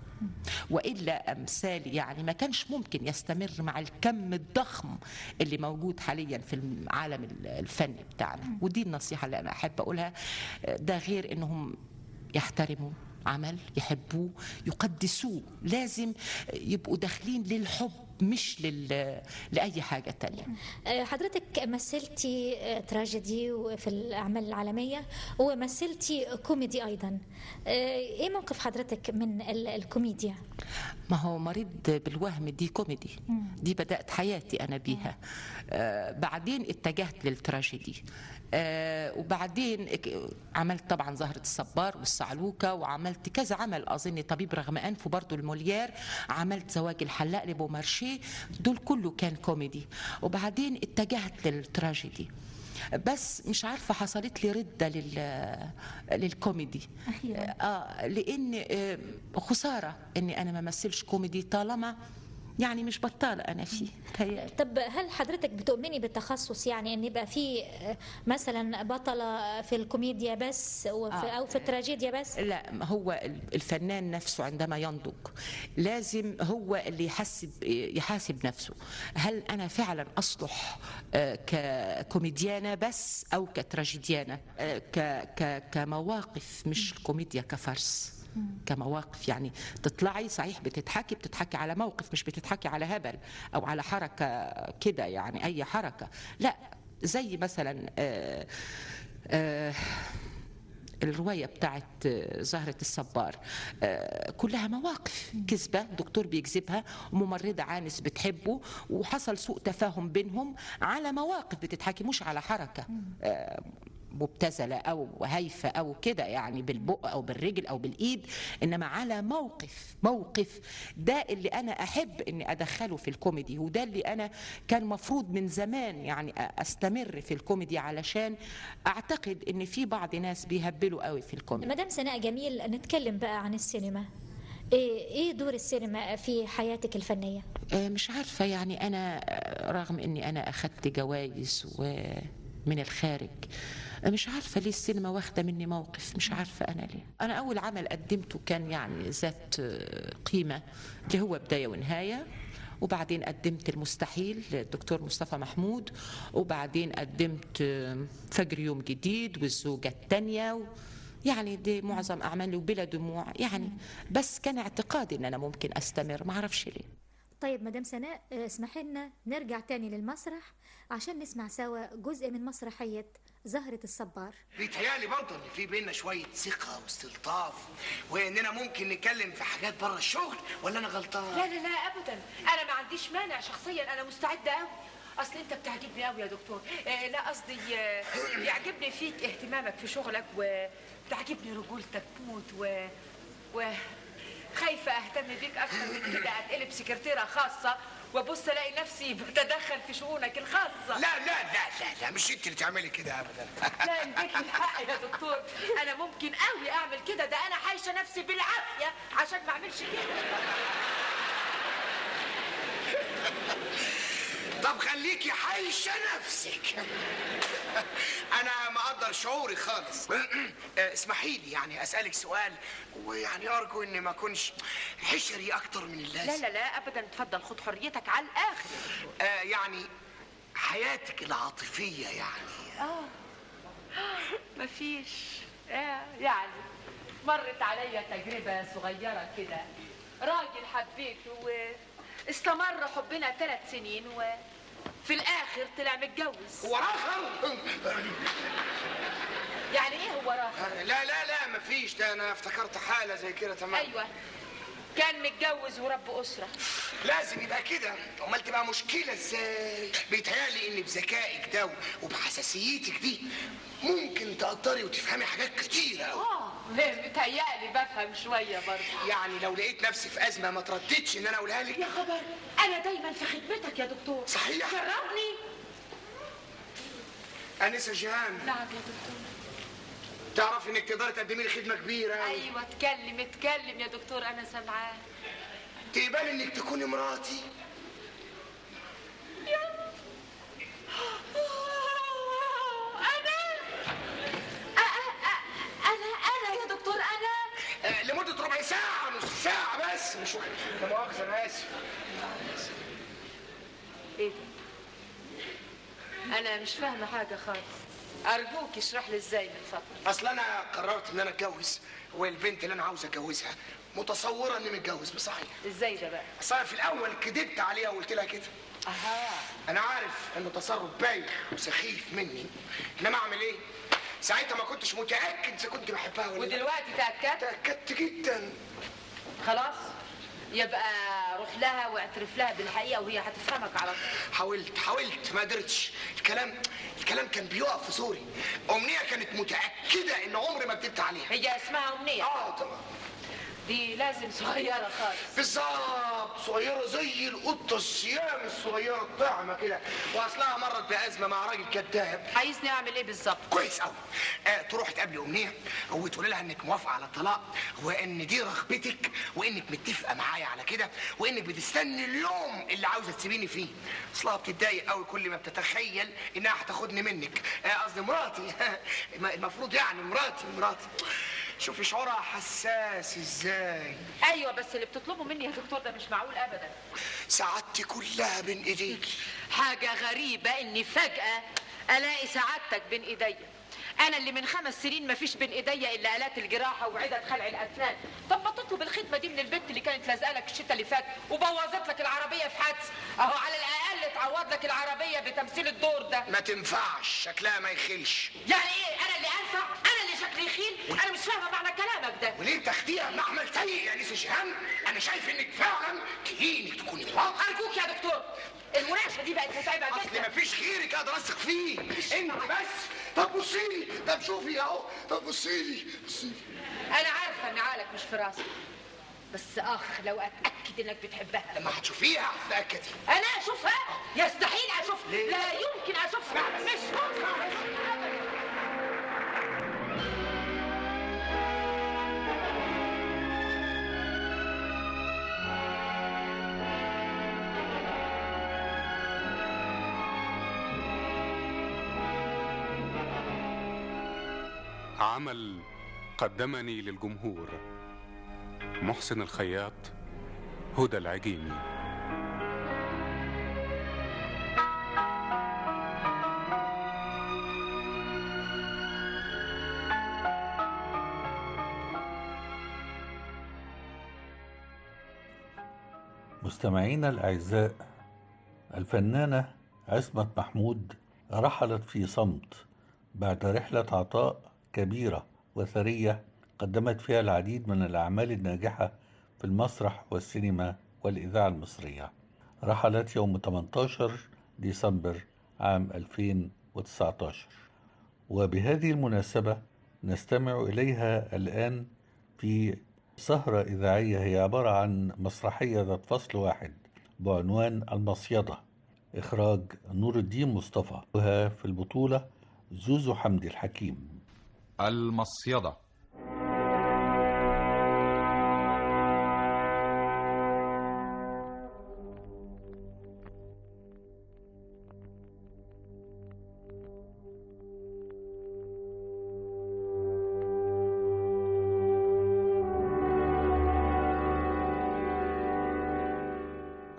والا امثالي يعني ما كانش ممكن يستمر مع الكم الضخم اللي موجود حاليا في العالم الفني بتاعنا ودي النصيحه اللي انا احب اقولها ده غير انهم يحترموا عمل يحبوه يقدسوه لازم يبقوا داخلين للحب مش لل... لأي حاجة تانية آه، حضرتك مثلتي آه، تراجيدي في الأعمال العالمية ومثلتي كوميدي أيضا آه، إيه موقف حضرتك من ال- الكوميديا؟ ما هو مريض بالوهم دي كوميدي دي بدأت حياتي أنا بيها آه بعدين اتجهت للتراجيدي آه وبعدين ك- عملت طبعا زهرة الصبار والصعلوكة وعملت كذا عمل أظن طبيب رغم أنفه برضو الموليير عملت زواج الحلاق لبومارشيه دول كله كان كوميدي وبعدين اتجهت للتراجيدي بس مش عارفة حصلت لي ردة لل... للكوميدي أخيرا اه لان آه، خساره اني انا ما مثلش كوميدي طالما يعني مش بطاله انا فيه تهيألي. طب هل حضرتك بتؤمني بالتخصص يعني ان يبقى في آه، مثلا بطلة في الكوميديا بس وفي آه. او في التراجيديا بس؟ لا ما هو الفنان نفسه عندما ينضج لازم هو اللي يحسب يحاسب نفسه هل انا فعلا اصلح آه، ككوميديانه بس او كتراجيديانه آه، ك- ك- كمواقف مش كوميديا كفرس كمواقف يعني تطلعي صحيح بتضحكي بتضحكي على موقف مش بتضحكي على هبل او على حركه كده يعني اي حركه لا زي مثلا آه آه الروايه بتاعت آه، زهره الصبار آه، كلها مواقف كذبه دكتور بيكذبها وممرضه عانس بتحبه وحصل سوء تفاهم بينهم على مواقف بتتحكي مش على حركه آه، مبتذله او هايفه او كده يعني بالبق او بالرجل او بالايد انما على موقف موقف ده اللي انا احب اني ادخله في الكوميدي وده اللي انا كان مفروض من زمان يعني استمر في الكوميدي علشان اعتقد ان في بعض ناس بيهبلوا قوي في الكوميدي مدام سناء جميل نتكلم بقى عن السينما ايه ايه دور السينما في حياتك الفنية؟ آه، مش عارفة يعني أنا آه، رغم إني أنا أخدت جوائز ومن الخارج آه، مش عارفة ليه السينما واخدة مني موقف مش عارفة أنا ليه أنا أول عمل قدمته كان يعني ذات آه، قيمة اللي هو بداية ونهاية وبعدين قدمت المستحيل للدكتور مصطفى محمود وبعدين قدمت آه، فجر يوم جديد والزوجة الثانية و... يعني دي معظم أعمالي وبلا دموع يعني بس كان اعتقادي إن أنا ممكن أستمر ما أعرفش ليه طيب مدام سناء آه، اسمحي لنا نرجع تاني للمسرح عشان نسمع سوا جزء من مسرحية زهرة الصبار بيتهيألي برضه ان في بينا شويه ثقه واستلطاف واننا ممكن نتكلم في حاجات بره الشغل ولا انا غلطان لا لا لا ابدا انا ما عنديش مانع شخصيا انا مستعده قوي اصل انت بتعجبني قوي يا دكتور آه لا قصدي آه يعجبني فيك اهتمامك في شغلك وتعجبني رجولتك موت و و خايفة أهتم بيك أكتر من كده أتقلب سكرتيرة خاصة وأبص ألاقي نفسي بتدخل في شؤونك الخاصة لا لا لا لا لا مش انت اللي تعملي كده ابدا لا اديك الحق يا دكتور أنا ممكن قوي أعمل كده ده أنا حايشة نفسي بالعافية عشان ما أعملش كده طب خليكي حايشه نفسك انا مقدر شعوري خالص اسمحي لي يعني اسالك سؤال ويعني ارجو اني ما اكونش حشري اكتر من اللازم لا لا لا ابدا اتفضل خد حريتك على الاخر آه يعني حياتك العاطفيه يعني اه مفيش آه يعني مرت عليا تجربة صغيرة كده راجل حبيته واستمر حبنا ثلاث سنين وفي الآخر طلع متجوز هو راخر يعني ايه هو راخر؟ لا لا لا مفيش ده انا افتكرت حاله زي كده تمام ايوه كان متجوز ورب أسرة لازم يبقى كده امال تبقى مشكله ازاي بيتهيألي ان بذكائك ده وبحساسيتك دي ممكن تقدري وتفهمي حاجات كتيره قوي اه متهيألي بفهم شوية برضه يعني لو لقيت نفسي في ازمه ما ترددش ان انا اقولها لك يا خبر انا دايما في خدمتك يا دكتور صحيح جربني انسه جيهان نعم يا دكتور تعرف انك تقدري تقدمي لي خدمه كبيره أوي. ايوه اتكلم اتكلم يا دكتور انا سامعاه تقبلي انك تكوني مراتي انا انا انا يا دكتور انا آه، لمده ربع ساعه نص ساعه بس مش واحد لا مؤاخذه انا اسف ايه ده انا مش فاهمه حاجه خالص ارجوك اشرح لي ازاي من فضلك اصل انا قررت ان انا اتجوز والبنت اللي انا عاوز اتجوزها متصوره اني متجوز بصحيح ازاي ده بقى اصل انا في الاول كدبت عليها وقلت لها كده اها انا عارف انه تصرف بايخ وسخيف مني انما اعمل ايه ساعتها ما كنتش متاكد اذا كنت بحبها ولا لا. ودلوقتي تاكدت تاكدت جدا خلاص يبقى روح لها واعترف لها بالحقيقه وهي هتفهمك على طول حاولت حاولت ما قدرتش الكلام الكلام كان بيقف في زوري امنيه كانت متاكده ان عمري ما كدبت عليها هي اسمها امنيه اه طبعا دي لازم صغيره خالص بالظبط صغيره زي القطه الصيام الصغيره الطعمه كده واصلها مرت بازمه مع راجل كذاب عايزني اعمل ايه بالظبط كويس قوي آه تروح تقابلي امنيه وتقولي لها انك موافقه على الطلاق وان دي رغبتك وانك متفقه معايا على كده وانك بتستني اليوم اللي عاوزه تسيبيني فيه اصلها بتتضايق قوي كل ما بتتخيل انها هتاخدني منك آه، قصدي مراتي المفروض يعني مراتي مراتي شوفي شعورها حساس ازاي ايوه بس اللي بتطلبه مني يا دكتور ده مش معقول ابدا سعادتي كلها بين ايديكي حاجه غريبه اني فجاه الاقي سعادتك بين ايديا انا اللي من خمس سنين ما فيش بين ايديا الا الات الجراحه وعدد خلع الاسنان طب ما تطلب الخدمه دي من البنت اللي كانت لازقه لك الشتاء اللي فات وبوظت لك العربيه في حادث اهو على الاقل تعوض لك العربيه بتمثيل الدور ده ما تنفعش شكلها ما يخلش يعني ايه انا اللي انفع انا اللي شكلي يخيل انا مش فاهمه معنى كلامك ده وليه تاخديها معمل سيء يا نيس شهام انا شايف انك فعلا تهينك تكوني مراتي ارجوك يا دكتور المناقشه دي بقت متعبه اصل جدا مفيش غيرك اقدر اثق فيه انت بس طب بصي لي طب شوفي اهو طب بصي لي بصي لي انا عارفه ان عقلك مش في راسك بس اخ لو اتاكد انك بتحبها لما هتشوفيها هتتاكدي انا اشوفها يستحيل اشوفها ليه؟ لا يمكن اشوفها مش ممكن عمل قدمني للجمهور محسن الخياط هدى العجيمي مستمعينا الأعزاء الفنانة عصمت محمود رحلت في صمت بعد رحلة عطاء كبيرة وثرية قدمت فيها العديد من الأعمال الناجحة في المسرح والسينما والإذاعة المصرية رحلت يوم 18 ديسمبر عام 2019 وبهذه المناسبة نستمع إليها الآن في سهرة إذاعية هي عبارة عن مسرحية ذات فصل واحد بعنوان المصيدة إخراج نور الدين مصطفى وها في البطولة زوزو حمدي الحكيم المصيدة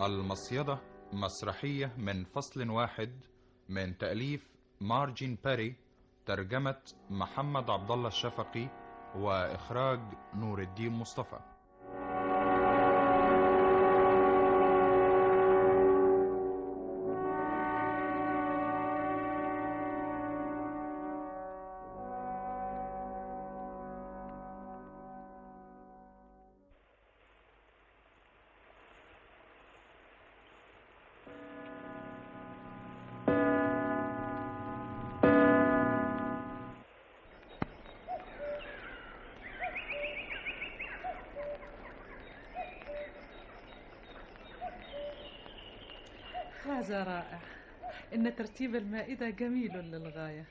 المصيدة مسرحية من فصل واحد من تأليف مارجين باري ترجمة محمد عبد الله الشفقي وإخراج نور الدين مصطفى هذا رائع إن ترتيب المائدة جميل للغاية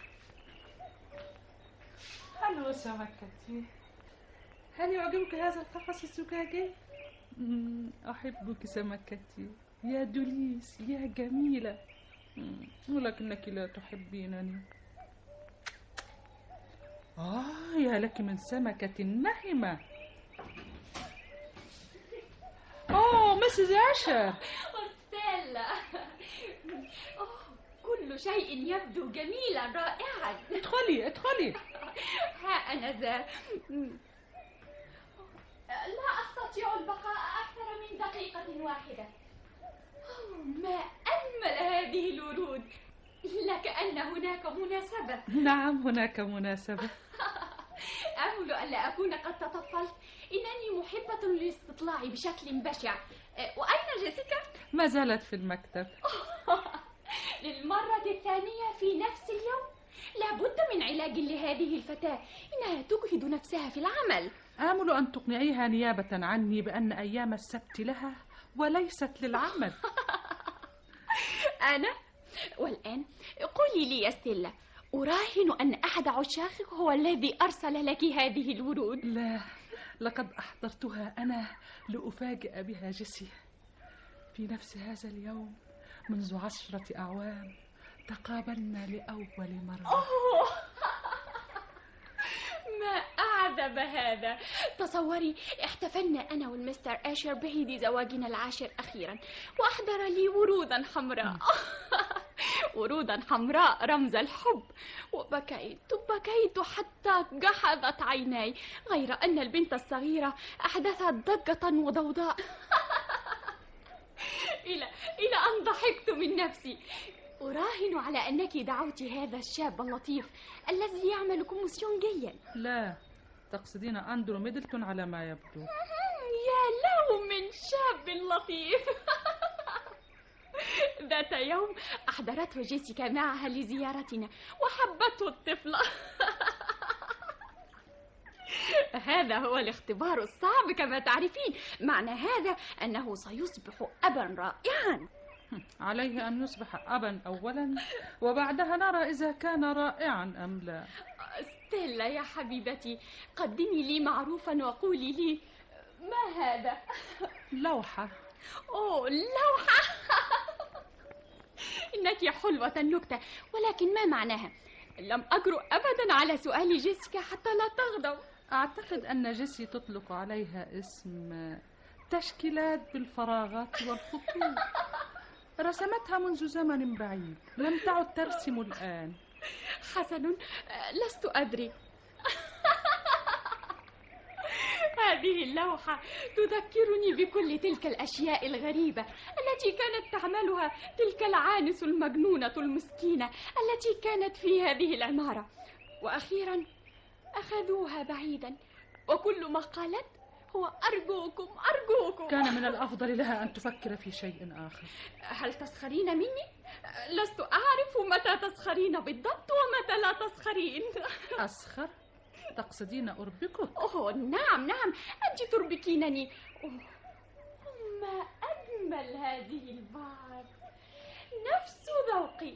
هلو سمكتي هل يعجبك هذا القفص الزجاجي؟ مم، أحبك سمكتي يا دوليس يا جميلة مم، ولكنك لا تحبينني آه يا لك من سمكة نهمة أوه مسز أشر ستيلا أوه، كل شيء يبدو جميلا رائعا ادخلي ادخلي ها أنا ذا لا أستطيع البقاء أكثر من دقيقة واحدة أوه، ما أجمل هذه الورود لكأن هناك مناسبة نعم هناك مناسبة آمل ألا أكون قد تطفلت إنني محبة للاستطلاع بشكل بشع أه، وأين جيسيكا؟ ما زالت في المكتب للمرة الثانية في نفس اليوم لابد من علاج لهذه الفتاة إنها تجهد نفسها في العمل آمل أن تقنعيها نيابة عني بأن أيام السبت لها وليست للعمل أنا والآن قولي لي يا ستيلا أراهن أن أحد عشاقك هو الذي أرسل لك هذه الورود لا لقد أحضرتها أنا لأفاجئ بها جيسي في نفس هذا اليوم منذ عشرة أعوام تقابلنا لأول مرة أوه. ما أعذب هذا تصوري احتفلنا أنا والمستر آشر بعيد زواجنا العاشر أخيرا وأحضر لي ورودا حمراء ورودا حمراء رمز الحب وبكيت بكيت حتى جحظت عيناي غير أن البنت الصغيرة أحدثت ضجة وضوضاء إلى إلى أن ضحكت من نفسي أراهن على أنك دعوت هذا الشاب اللطيف الذي يعمل كوميسيونجيا لا تقصدين أندرو ميدلتون على ما يبدو يا له من شاب لطيف ذات يوم أحضرته جيسيكا معها لزيارتنا وحبته الطفلة هذا هو الاختبار الصعب كما تعرفين معنى هذا أنه سيصبح أبا رائعا عليه أن يصبح أبا أولا وبعدها نرى إذا كان رائعا أم لا ستيلا يا حبيبتي قدمي لي معروفا وقولي لي ما هذا لوحة أوه لوحة إنك حلوة النكتة ولكن ما معناها لم أجرؤ أبدا على سؤال جيسيكا حتى لا تغضب أعتقد أن جيسي تطلق عليها اسم تشكيلات بالفراغات والخطوط رسمتها منذ زمن بعيد لم تعد ترسم الآن حسن لست أدري هذه اللوحة تذكرني بكل تلك الأشياء الغريبة التي كانت تعملها تلك العانس المجنونة المسكينة التي كانت في هذه العمارة وأخيرا أخذوها بعيدا وكل ما قالت هو أرجوكم أرجوكم كان من الأفضل لها أن تفكر في شيء آخر هل تسخرين مني؟ لست أعرف متى تسخرين بالضبط ومتى لا تسخرين أسخر؟ تقصدين أربكك؟ أوه نعم نعم أنت تربكينني أوه ما أجمل هذه البعض نفس ذوقي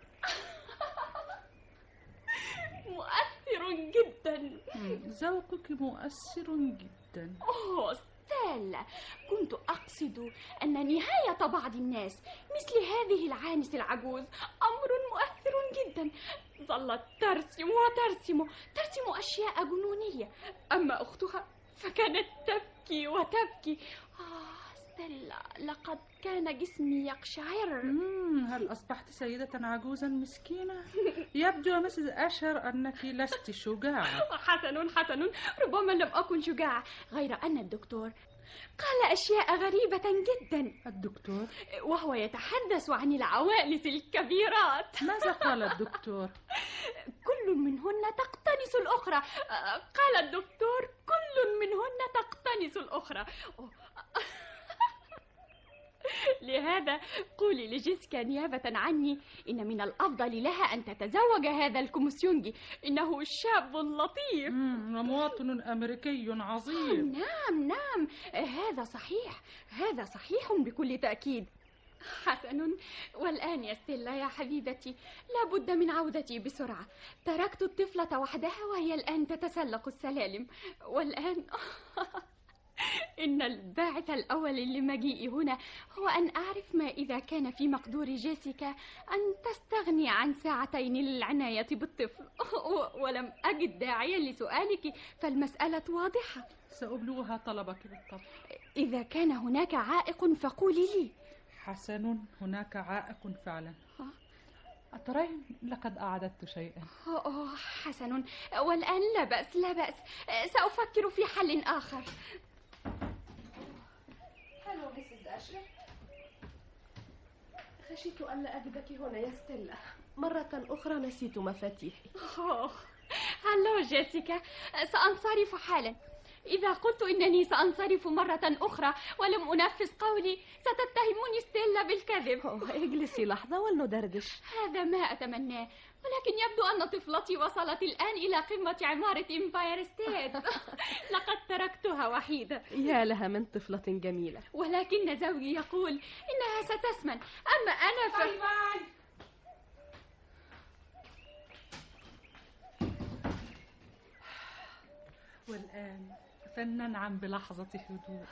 مؤثر جدا ذوقك مؤثر جدا أوه ستيلا كنت أقصد أن نهاية بعض الناس مثل هذه العانس العجوز أمر مؤثر جدا ظلت ترسم وترسم ترسم أشياء جنونية أما أختها فكانت تبكي وتبكي آه ستيلا لقد كان جسمي يقشعر مم، هل أصبحت سيدة عجوزا مسكينة؟ يبدو يا مسز أشر أنك لست شجاعة حسن حسن ربما لم أكن شجاعة غير أن الدكتور قال أشياء غريبة جدا الدكتور وهو يتحدث عن العوالس الكبيرات ماذا قال الدكتور؟ كل منهن تقتنس الأخرى قال الدكتور كل منهن تقتنس الأخرى لهذا قولي لجيسكا نيابة عني إن من الأفضل لها أن تتزوج هذا الكومسيونجي إنه شاب لطيف ومواطن أمريكي عظيم نعم نعم هذا صحيح هذا صحيح بكل تأكيد حسن والآن يا ستيلا يا حبيبتي لابد من عودتي بسرعة تركت الطفلة وحدها وهي الآن تتسلق السلالم والآن إن الباعث الأول لمجيئي هنا هو أن أعرف ما إذا كان في مقدور جيسيكا أن تستغني عن ساعتين للعناية بالطفل ولم أجد داعيا لسؤالك فالمسألة واضحة سأبلغها طلبك بالطبع إذا كان هناك عائق فقولي لي حسن هناك عائق فعلا أترين لقد أعددت شيئا أوه حسن والآن لا بأس لا بأس سأفكر في حل آخر هلو مسز أشرف خشيت ألا أجدك هنا يا ستيلا مرة أخرى نسيت مفاتيحي أوه. هلو جيسيكا سأنصرف حالا إذا قلت إنني سأنصرف مرة أخرى ولم أنفذ قولي ستتهمني ستيلا بالكذب أوه، اجلسي لحظة ولندردش هذا ما أتمناه ولكن يبدو أن طفلتي وصلت الآن إلى قمة عمارة إمباير ستيت لقد تركتها وحيدة يا لها من طفلة جميلة ولكن زوجي يقول إنها ستسمن أما أنا ف... باي باي. والآن فلننعم بلحظة هدوء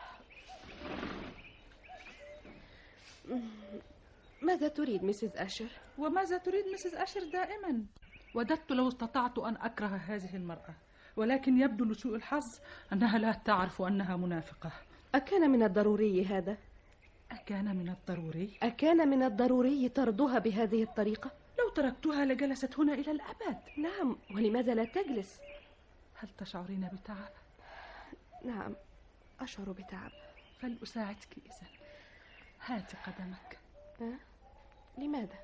ماذا تريد مسز أشر؟ وماذا تريد مسز أشر دائما؟ وددت لو استطعت أن أكره هذه المرأة ولكن يبدو لسوء الحظ أنها لا تعرف أنها منافقة أكان من الضروري هذا؟ أكان من الضروري؟ أكان من الضروري طردها بهذه الطريقة؟ لو تركتها لجلست هنا إلى الأبد نعم ولماذا لا تجلس؟ هل تشعرين بتعب؟ نعم أشعر بتعب فلأساعدك إذا هات قدمك أه؟ لماذا؟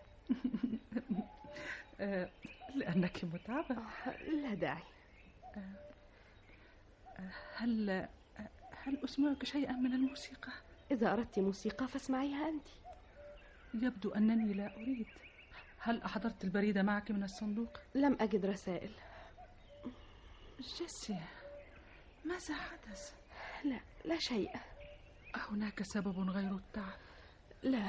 آه، لأنك متعبة لا داعي هل هل أسمعك شيئا من الموسيقى؟ إذا أردت موسيقى فاسمعيها أنت يبدو أنني لا أريد هل أحضرت البريد معك من الصندوق؟ لم أجد رسائل جيسي ماذا حدث؟ لا لا شيء هناك سبب غير التعب؟ لا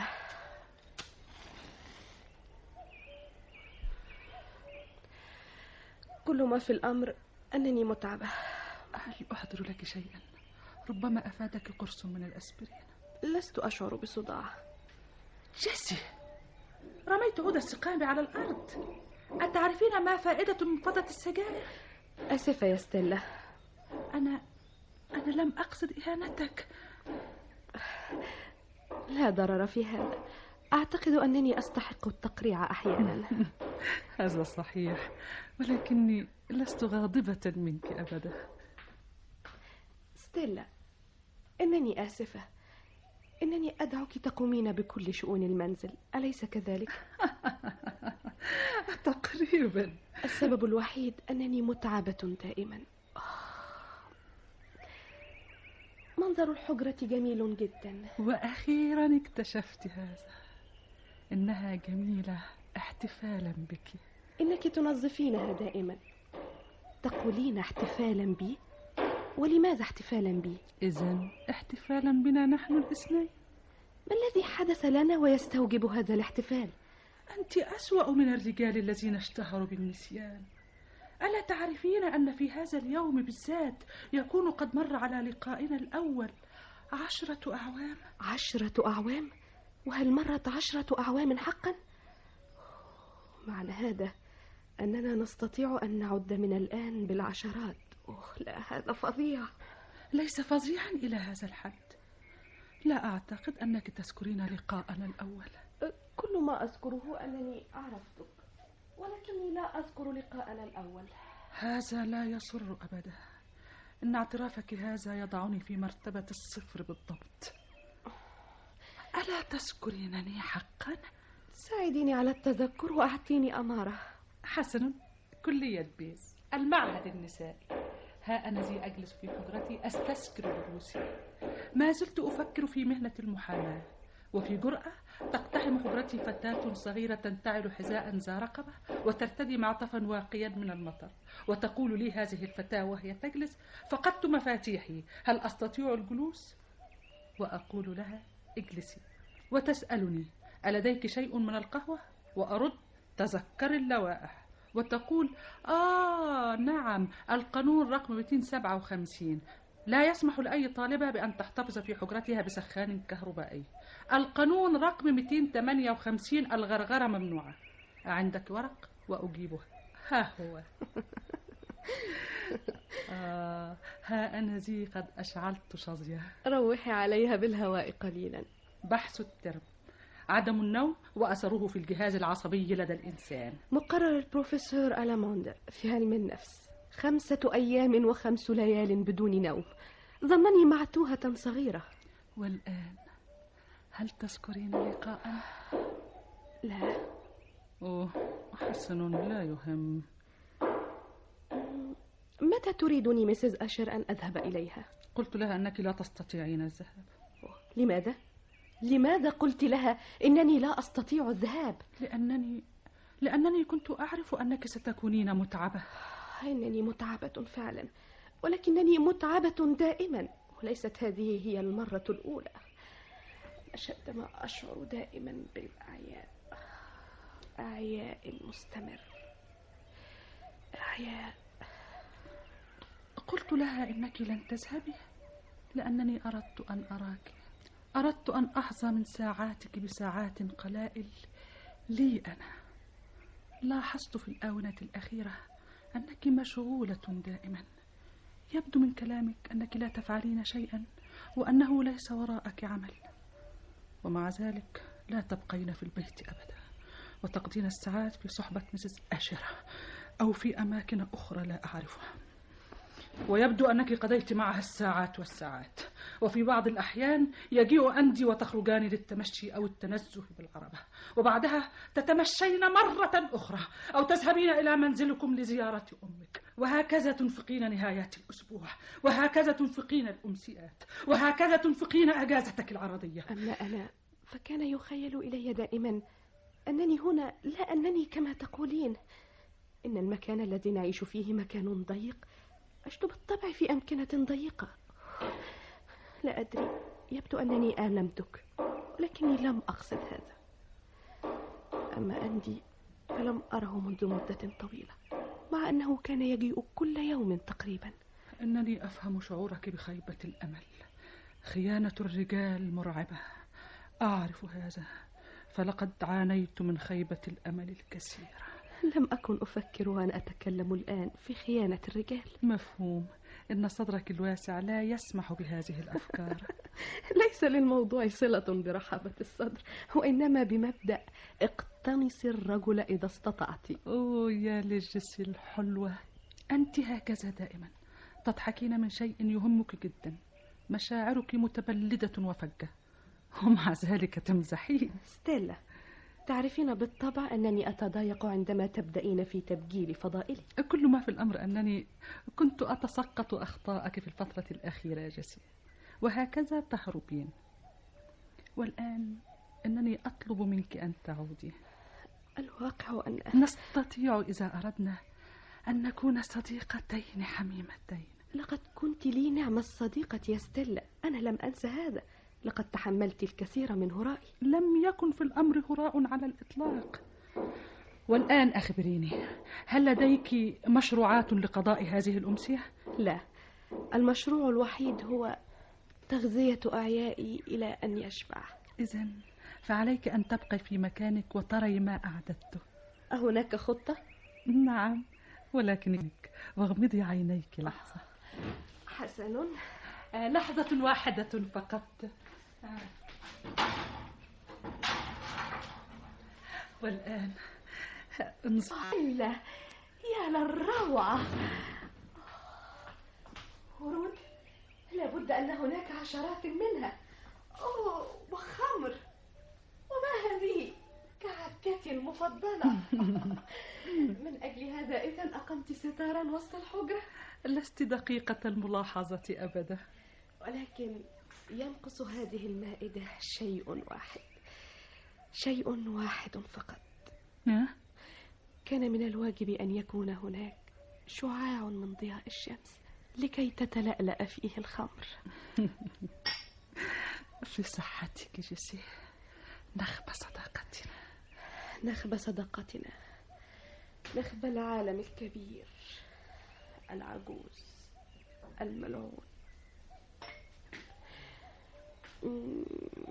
كل ما في الأمر أنني متعبة هل أحضر لك شيئا؟ ربما أفادك قرص من الأسبرين لست أشعر بصداع جيسي رميت عود السقام على الأرض أتعرفين ما فائدة منفضة السجائر؟ آسفة يا ستيلا أنا أنا لم أقصد إهانتك لا ضرر في هذا أعتقد أنني أستحق التقريع أحيانا هذا صحيح ولكني لست غاضبة منك أبدا ستيلا إنني آسفة إنني أدعوك تقومين بكل شؤون المنزل أليس كذلك؟ تقريبا السبب الوحيد أنني متعبة دائما منظر الحجرة جميل جدا وأخيرا اكتشفت هذا إنها جميلة احتفالا بك إنك تنظفينها دائما تقولين احتفالا بي ولماذا احتفالا بي إذا احتفالا بنا نحن الاثنين ما الذي حدث لنا ويستوجب هذا الاحتفال أنت أسوأ من الرجال الذين اشتهروا بالنسيان ألا تعرفين أن في هذا اليوم بالذات يكون قد مر على لقائنا الأول عشرة أعوام عشرة أعوام وهل مرت عشرة أعوام حقا معنى هذا أننا نستطيع أن نعد من الآن بالعشرات أوه لا هذا فظيع ليس فظيعا إلى هذا الحد لا أعتقد أنك تذكرين لقاءنا الأول كل ما أذكره أنني عرفتك ولكني لا أذكر لقاءنا الأول هذا لا يسر أبدا إن اعترافك هذا يضعني في مرتبة الصفر بالضبط ألا تذكرينني حقا؟ ساعديني على التذكر وأعطيني أمارة حسنا كلية بيز المعهد النسائي ها أنا ذي أجلس في حجرتي أستذكر دروسي ما زلت أفكر في مهنة المحاماة وفي جرأة تقتحم حجرتي فتاة صغيرة تنتعل حذاء ذا رقبة وترتدي معطفا واقيا من المطر وتقول لي هذه الفتاة وهي تجلس فقدت مفاتيحي هل أستطيع الجلوس؟ وأقول لها اجلسي وتسألني ألديك شيء من القهوة؟ وأرد تذكر اللوائح وتقول آه نعم القانون رقم 257 لا يسمح لأي طالبة بأن تحتفظ في حجرتها بسخان كهربائي القانون رقم 258 الغرغرة ممنوعة عندك ورق وأجيبها ها هو آه ها أنا ذي قد أشعلت شظية روحي عليها بالهواء قليلا بحث الترم عدم النوم وأثره في الجهاز العصبي لدى الإنسان مقرر البروفيسور ألاموندر في علم النفس خمسة أيام وخمس ليال بدون نوم ظنني معتوهة صغيرة والآن هل تذكرين لقاء؟ لا أوه حسن لا يهم متى تريدني مسز أشر أن أذهب إليها؟ قلت لها أنك لا تستطيعين الذهاب لماذا؟ لماذا قلت لها إنني لا أستطيع الذهاب؟ لأنني لأنني كنت أعرف أنك ستكونين متعبة إنني متعبة فعلا ولكنني متعبة دائما وليست هذه هي المرة الأولى أشد ما أشعر دائما بالأعياء أعياء مستمر أعياء قلت لها إنك لن تذهبي لأنني أردت أن أراك أردت أن أحظى من ساعاتك بساعات قلائل لي أنا لاحظت في الآونة الأخيرة أنك مشغولة دائما يبدو من كلامك أنك لا تفعلين شيئا وأنه ليس وراءك عمل ومع ذلك لا تبقين في البيت أبدا وتقضين الساعات في صحبة مسز أشرة أو في أماكن أخرى لا أعرفها ويبدو أنك قضيت معها الساعات والساعات وفي بعض الأحيان يجيء أندي وتخرجان للتمشي أو التنزه بالعربة وبعدها تتمشين مرة أخرى أو تذهبين إلى منزلكم لزيارة أمك وهكذا تنفقين نهايات الأسبوع وهكذا تنفقين الأمسيات وهكذا تنفقين أجازتك العرضية أما أنا فكان يخيل إلي دائما أنني هنا لا أنني كما تقولين إن المكان الذي نعيش فيه مكان ضيق أشد بالطبع في أمكنة ضيقة لا أدري يبدو أنني آلمتك ولكني لم أقصد هذا أما أندي فلم أره منذ مدة طويلة مع أنه كان يجيء كل يوم تقريبا إنني أفهم شعورك بخيبة الأمل خيانة الرجال مرعبة أعرف هذا فلقد عانيت من خيبة الأمل الكثيرة لم أكن أفكر وأنا أتكلم الآن في خيانة الرجال مفهوم إن صدرك الواسع لا يسمح بهذه الأفكار ليس للموضوع صلة برحابة الصدر وإنما بمبدأ اقتنصي الرجل إذا استطعت أوه يا لجسي الحلوة أنت هكذا دائما تضحكين من شيء يهمك جدا مشاعرك متبلدة وفجة ومع ذلك تمزحين ستيلا تعرفين بالطبع أنني أتضايق عندما تبدأين في تبجيل فضائلي كل ما في الأمر أنني كنت أتسقط أخطاءك في الفترة الأخيرة يا جسي وهكذا تهربين والآن أنني أطلب منك أن تعودي الواقع أن نستطيع إذا أردنا أن نكون صديقتين حميمتين لقد كنت لي نعم الصديقة يا ستيلا أنا لم أنس هذا لقد تحملت الكثير من هرائي لم يكن في الأمر هراء على الإطلاق والآن أخبريني هل لديك مشروعات لقضاء هذه الأمسية؟ لا المشروع الوحيد هو تغذية أعيائي إلى أن يشبع إذا فعليك أن تبقي في مكانك وتري ما أعددته أهناك خطة؟ نعم ولكنك واغمضي عينيك لحظة حسن آه لحظة واحدة فقط والآن انظر لا يا للروعة ورود لابد أن هناك عشرات منها أوه وخمر وما هذه كعكتي المفضلة من أجل هذا إذا أقمت ستارا وسط الحجرة لست دقيقة الملاحظة أبدا ولكن ينقص هذه المائدة شيء واحد شيء واحد فقط ها؟ كان من الواجب أن يكون هناك شعاع من ضياء الشمس لكي تتلألأ فيه الخمر في صحتك جسي نخبة صداقتنا نخبة صداقتنا نخبة العالم الكبير العجوز الملعون مم.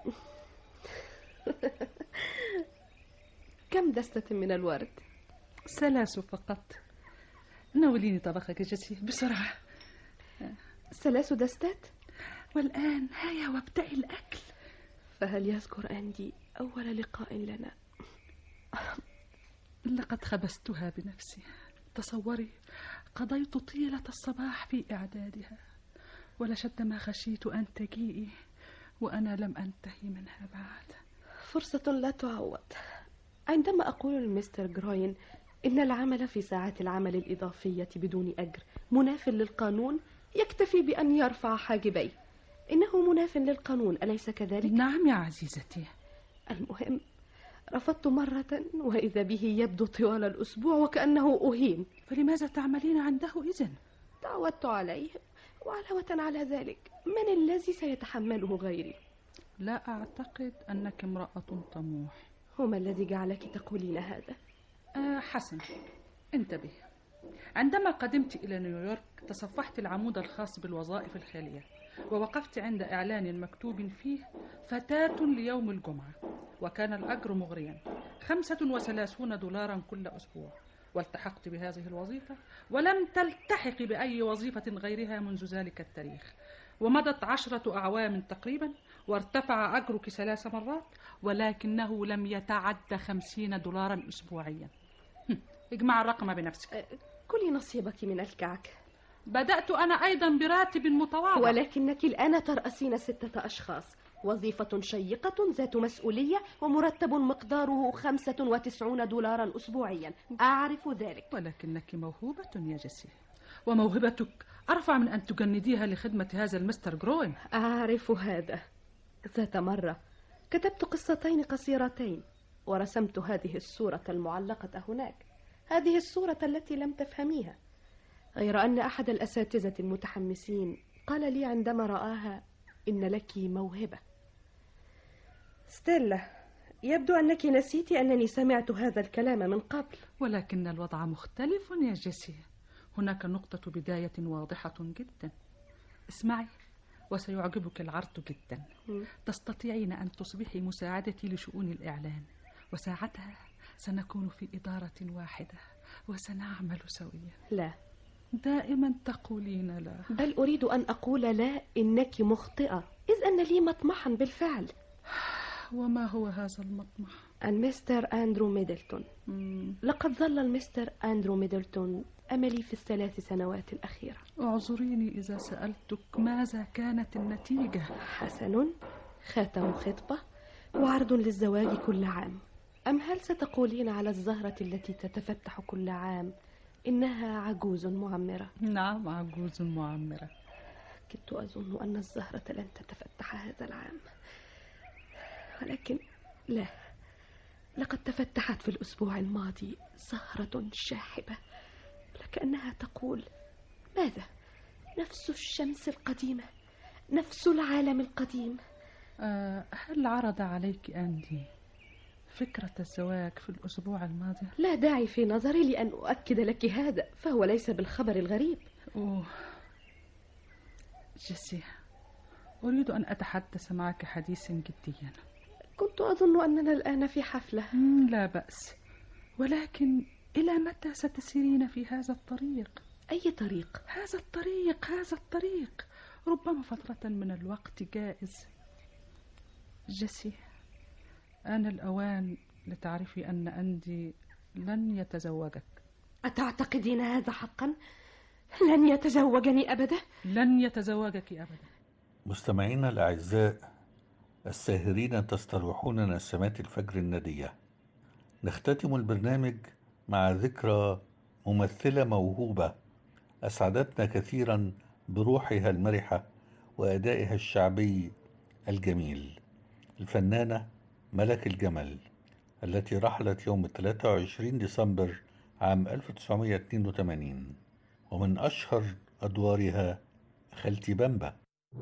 كم دستة من الورد؟ ثلاث فقط ناوليني طبخك جسي بسرعة ثلاث دستات؟ والآن هيا وابدأي الأكل فهل يذكر أندي أول لقاء لنا لقد خبزتها بنفسي تصوري قضيت طيلة الصباح في إعدادها ولشد ما خشيت أن تجيئي وأنا لم أنتهي منها بعد فرصة لا تعوض عندما أقول لمستر جروين إن العمل في ساعات العمل الإضافية بدون أجر مناف للقانون يكتفي بأن يرفع حاجبيه إنه مناف للقانون أليس كذلك؟ نعم يا عزيزتي المهم رفضت مرة وإذا به يبدو طوال الأسبوع وكأنه أهين فلماذا تعملين عنده إذن؟ تعودت عليه وعلاوة على ذلك من الذي سيتحمله غيري؟ لا أعتقد أنك امرأة طموح وما الذي جعلك تقولين هذا؟ آه حسن انتبه عندما قدمت إلى نيويورك تصفحت العمود الخاص بالوظائف الخالية ووقفت عند إعلان مكتوب فيه فتاة ليوم الجمعة وكان الأجر مغريا خمسة وثلاثون دولارا كل أسبوع والتحقت بهذه الوظيفة ولم تلتحق بأي وظيفة غيرها منذ ذلك التاريخ ومضت عشرة أعوام تقريبا وارتفع أجرك ثلاث مرات ولكنه لم يتعد خمسين دولارا أسبوعيا اجمع الرقم بنفسك كلي نصيبك من الكعك بدأت أنا أيضا براتب متواضع ولكنك الآن ترأسين ستة أشخاص وظيفة شيقة ذات مسؤولية ومرتب مقداره خمسة وتسعون دولارا أسبوعيا أعرف ذلك ولكنك موهوبة يا جسي وموهبتك أرفع من أن تجنديها لخدمة هذا المستر جروين أعرف هذا ذات مرة كتبت قصتين قصيرتين ورسمت هذه الصورة المعلقة هناك هذه الصورة التي لم تفهميها غير أن أحد الأساتذة المتحمسين قال لي عندما رآها إن لك موهبة ستيلا يبدو أنك نسيت أنني سمعت هذا الكلام من قبل ولكن الوضع مختلف يا جيسي هناك نقطة بداية واضحة جدا اسمعي وسيعجبك العرض جدا تستطيعين أن تصبحي مساعدتي لشؤون الإعلان وساعتها سنكون في إدارة واحدة وسنعمل سويا لا دائما تقولين لا بل أريد أن أقول لا إنك مخطئة إذ أن لي مطمحا بالفعل وما هو هذا المطمح؟ المستر أندرو ميدلتون مم. لقد ظل المستر أندرو ميدلتون أملي في الثلاث سنوات الأخيرة اعذريني إذا سألتك ماذا كانت النتيجة حسن خاتم خطبة وعرض للزواج كل عام أم هل ستقولين على الزهرة التي تتفتح كل عام إنها عجوز معمرة نعم عجوز معمرة كنت أظن أن الزهرة لن تتفتح هذا العام ولكن لا لقد تفتحت في الأسبوع الماضي زهرة شاحبة لكأنها تقول ماذا؟ نفس الشمس القديمة نفس العالم القديم أه هل عرض عليك أندي فكرة الزواج في الأسبوع الماضي؟ لا داعي في نظري لأن أؤكد لك هذا فهو ليس بالخبر الغريب أوه جيسي أريد أن أتحدث معك حديثا جديا كنت أظن أننا الآن في حفلة لا بأس ولكن إلى متى ستسيرين في هذا الطريق؟ أي طريق؟ هذا الطريق هذا الطريق ربما فترة من الوقت جائز جيسي آن الأوان لتعرفي أن أندي لن يتزوجك أتعتقدين هذا حقا؟ لن يتزوجني أبدا؟ لن يتزوجك أبدا مستمعينا الأعزاء الساهرين تستروحون نسمات الفجر الندية نختتم البرنامج مع ذكرى ممثلة موهوبة أسعدتنا كثيرا بروحها المرحة وأدائها الشعبي الجميل الفنانة ملك الجمل التي رحلت يوم 23 ديسمبر عام 1982 ومن أشهر أدوارها خالتي بامبا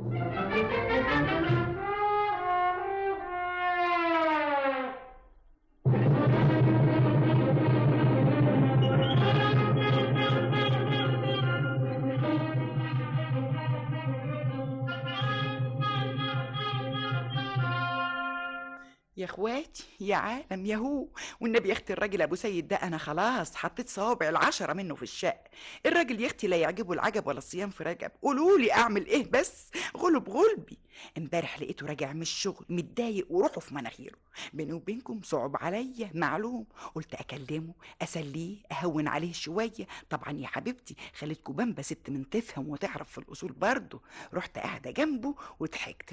يا اخواتي يا عالم يا هو والنبي يا اختي الراجل ابو سيد ده انا خلاص حطيت صوابع العشرة منه في الشق الراجل يا اختي لا يعجبه العجب ولا الصيام في رجب قولوا لي اعمل ايه بس غلب غلبي امبارح لقيته راجع من الشغل متضايق وروحه في مناخيره بيني وبينكم صعب عليا معلوم قلت اكلمه اسليه اهون عليه شويه طبعا يا حبيبتي خالتكم بامبا ست من تفهم وتعرف في الاصول برضه رحت قاعده جنبه وضحكت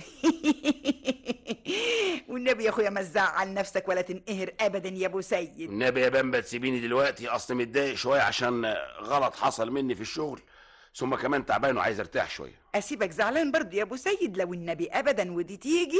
والنبي يا اخويا ما تزعل نفسك ولا تنقهر ابدا يا ابو سيد النبي يا بامبا تسيبيني دلوقتي اصل متضايق شويه عشان غلط حصل مني في الشغل ثم كمان تعبان وعايز ارتاح شويه اسيبك زعلان برضه يا ابو سيد لو النبي ابدا ودي تيجي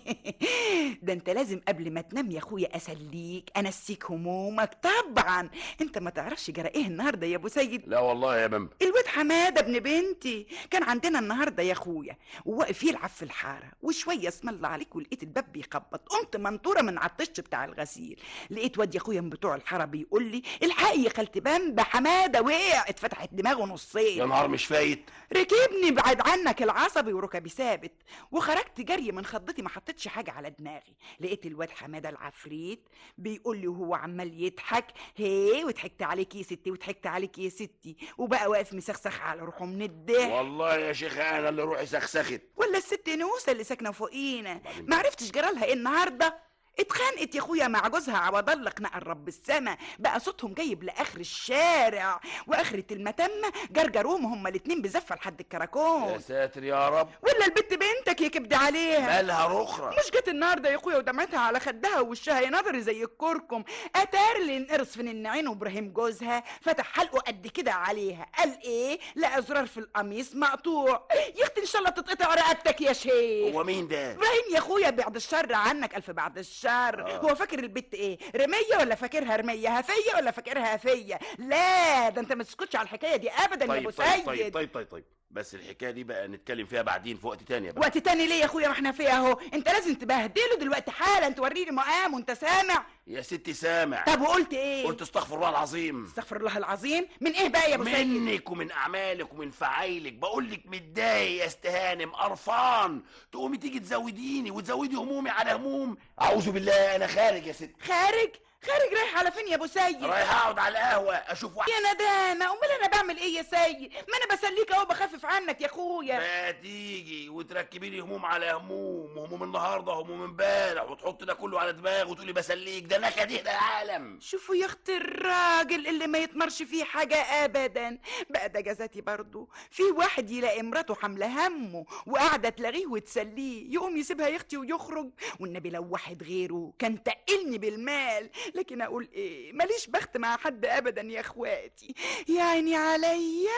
ده انت لازم قبل ما تنام يا اخويا اسليك انسيك همومك طبعا انت ما تعرفش جرى ايه النهارده يا ابو سيد لا والله يا بامبا الواد حماده ابن بنتي كان عندنا النهارده يا اخويا وواقف يلعب في الحاره وشويه اسم الله عليك ولقيت الباب بيخبط قمت منطوره من على الطش بتاع الغسيل لقيت واد يا اخويا من بتوع الحاره بيقول لي الحقي يا خالتي بامبا حماده وقع اتفتحت دماغه نصين يا نهار مش فايت ركبني بعد عنك العصبي وركبي ثابت وخرجت جري من خضتي ما حطيتش حاجه على دماغي لقيت الواد حماده العفريت بيقول لي وهو عمال يضحك هي وضحكت عليك يا ستي وضحكت عليك يا ستي وبقى واقف مسخسخ على روحه من الضحك والله يا شيخ انا اللي روحي سخسخت ولا الست نوسه اللي ساكنه فوقينا ما عرفتش جرالها ايه النهارده اتخانقت يا اخويا مع جوزها عوض الله قناع رب السما بقى صوتهم جايب لاخر الشارع واخرة المتمة جرجروهم هما الاتنين بزفة لحد الكراكون يا ساتر يا رب ولا البت بنتك يكبد عليها مالها رخرة مش جت النهارده يا اخويا ودمعتها على خدها ووشها يا نظري زي الكركم اتار اللي انقرص في النعين وابراهيم جوزها فتح حلقه قد كده عليها قال ايه لقى زرار في القميص مقطوع يا اختي ان شاء الله تتقطع رقبتك يا شيخ هو مين ده ابراهيم يا اخويا بعد الشر عنك الف بعد الشر آه. هو فاكر البت ايه رميه ولا فاكرها رميه هفيه ولا فاكرها هفيه لا ده انت ما تسكتش على الحكايه دي ابدا يا ابو طيب طيب سيد طيب طيب طيب طيب بس الحكايه دي بقى نتكلم فيها بعدين في وقت تاني يا بابا وقت تاني ليه يا اخويا ما احنا فيها اهو انت لازم تبهدله دلوقتي حالا توريني مقام وانت سامع يا ستي سامع طب وقلت ايه قلت استغفر الله العظيم استغفر الله العظيم من ايه بقى يا ابو سيد منك ومن اعمالك ومن فعايلك بقول لك متضايق يا استهانم قرفان تقومي تيجي تزوديني وتزودي همومي على هموم اعوذ بالله انا خارج يا ست خارج خارج رايح على فين يا ابو سيد رايح اقعد على القهوه اشوف واحد يا ندامه امال انا بعمل ايه يا سيد ما انا بسليك اهو بخفف عنك يا اخويا بقى تيجي وتركبي لي هموم على هموم وهموم النهارده وهموم امبارح وتحط ده كله على دماغ وتقولي بسليك ده نكد ده العالم شوفوا يا اخت الراجل اللي ما يتمرش فيه حاجة ابدا بقى ده جزاتي برضو في واحد يلاقي مراته حاملة همه وقاعدة تلاغيه وتسليه يقوم يسيبها يا اختي ويخرج والنبي لو واحد غيره كان تقلني بالمال لكن اقول ايه ماليش بخت مع حد ابدا يا اخواتي يا عيني عليا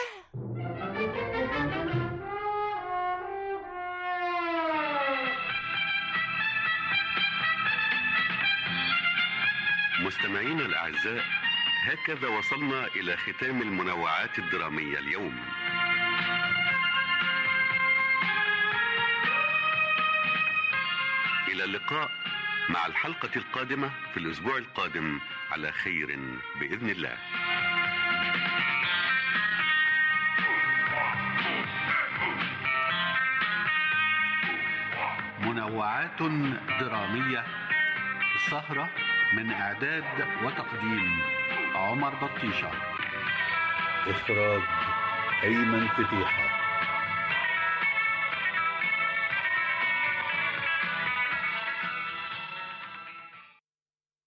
مستمعينا الأعزاء هكذا وصلنا إلى ختام المنوعات الدرامية اليوم إلى اللقاء مع الحلقة القادمة في الأسبوع القادم على خير بإذن الله منوعات درامية السهرة من إعداد وتقديم عمر بطيشة إخراج أيمن فتيحة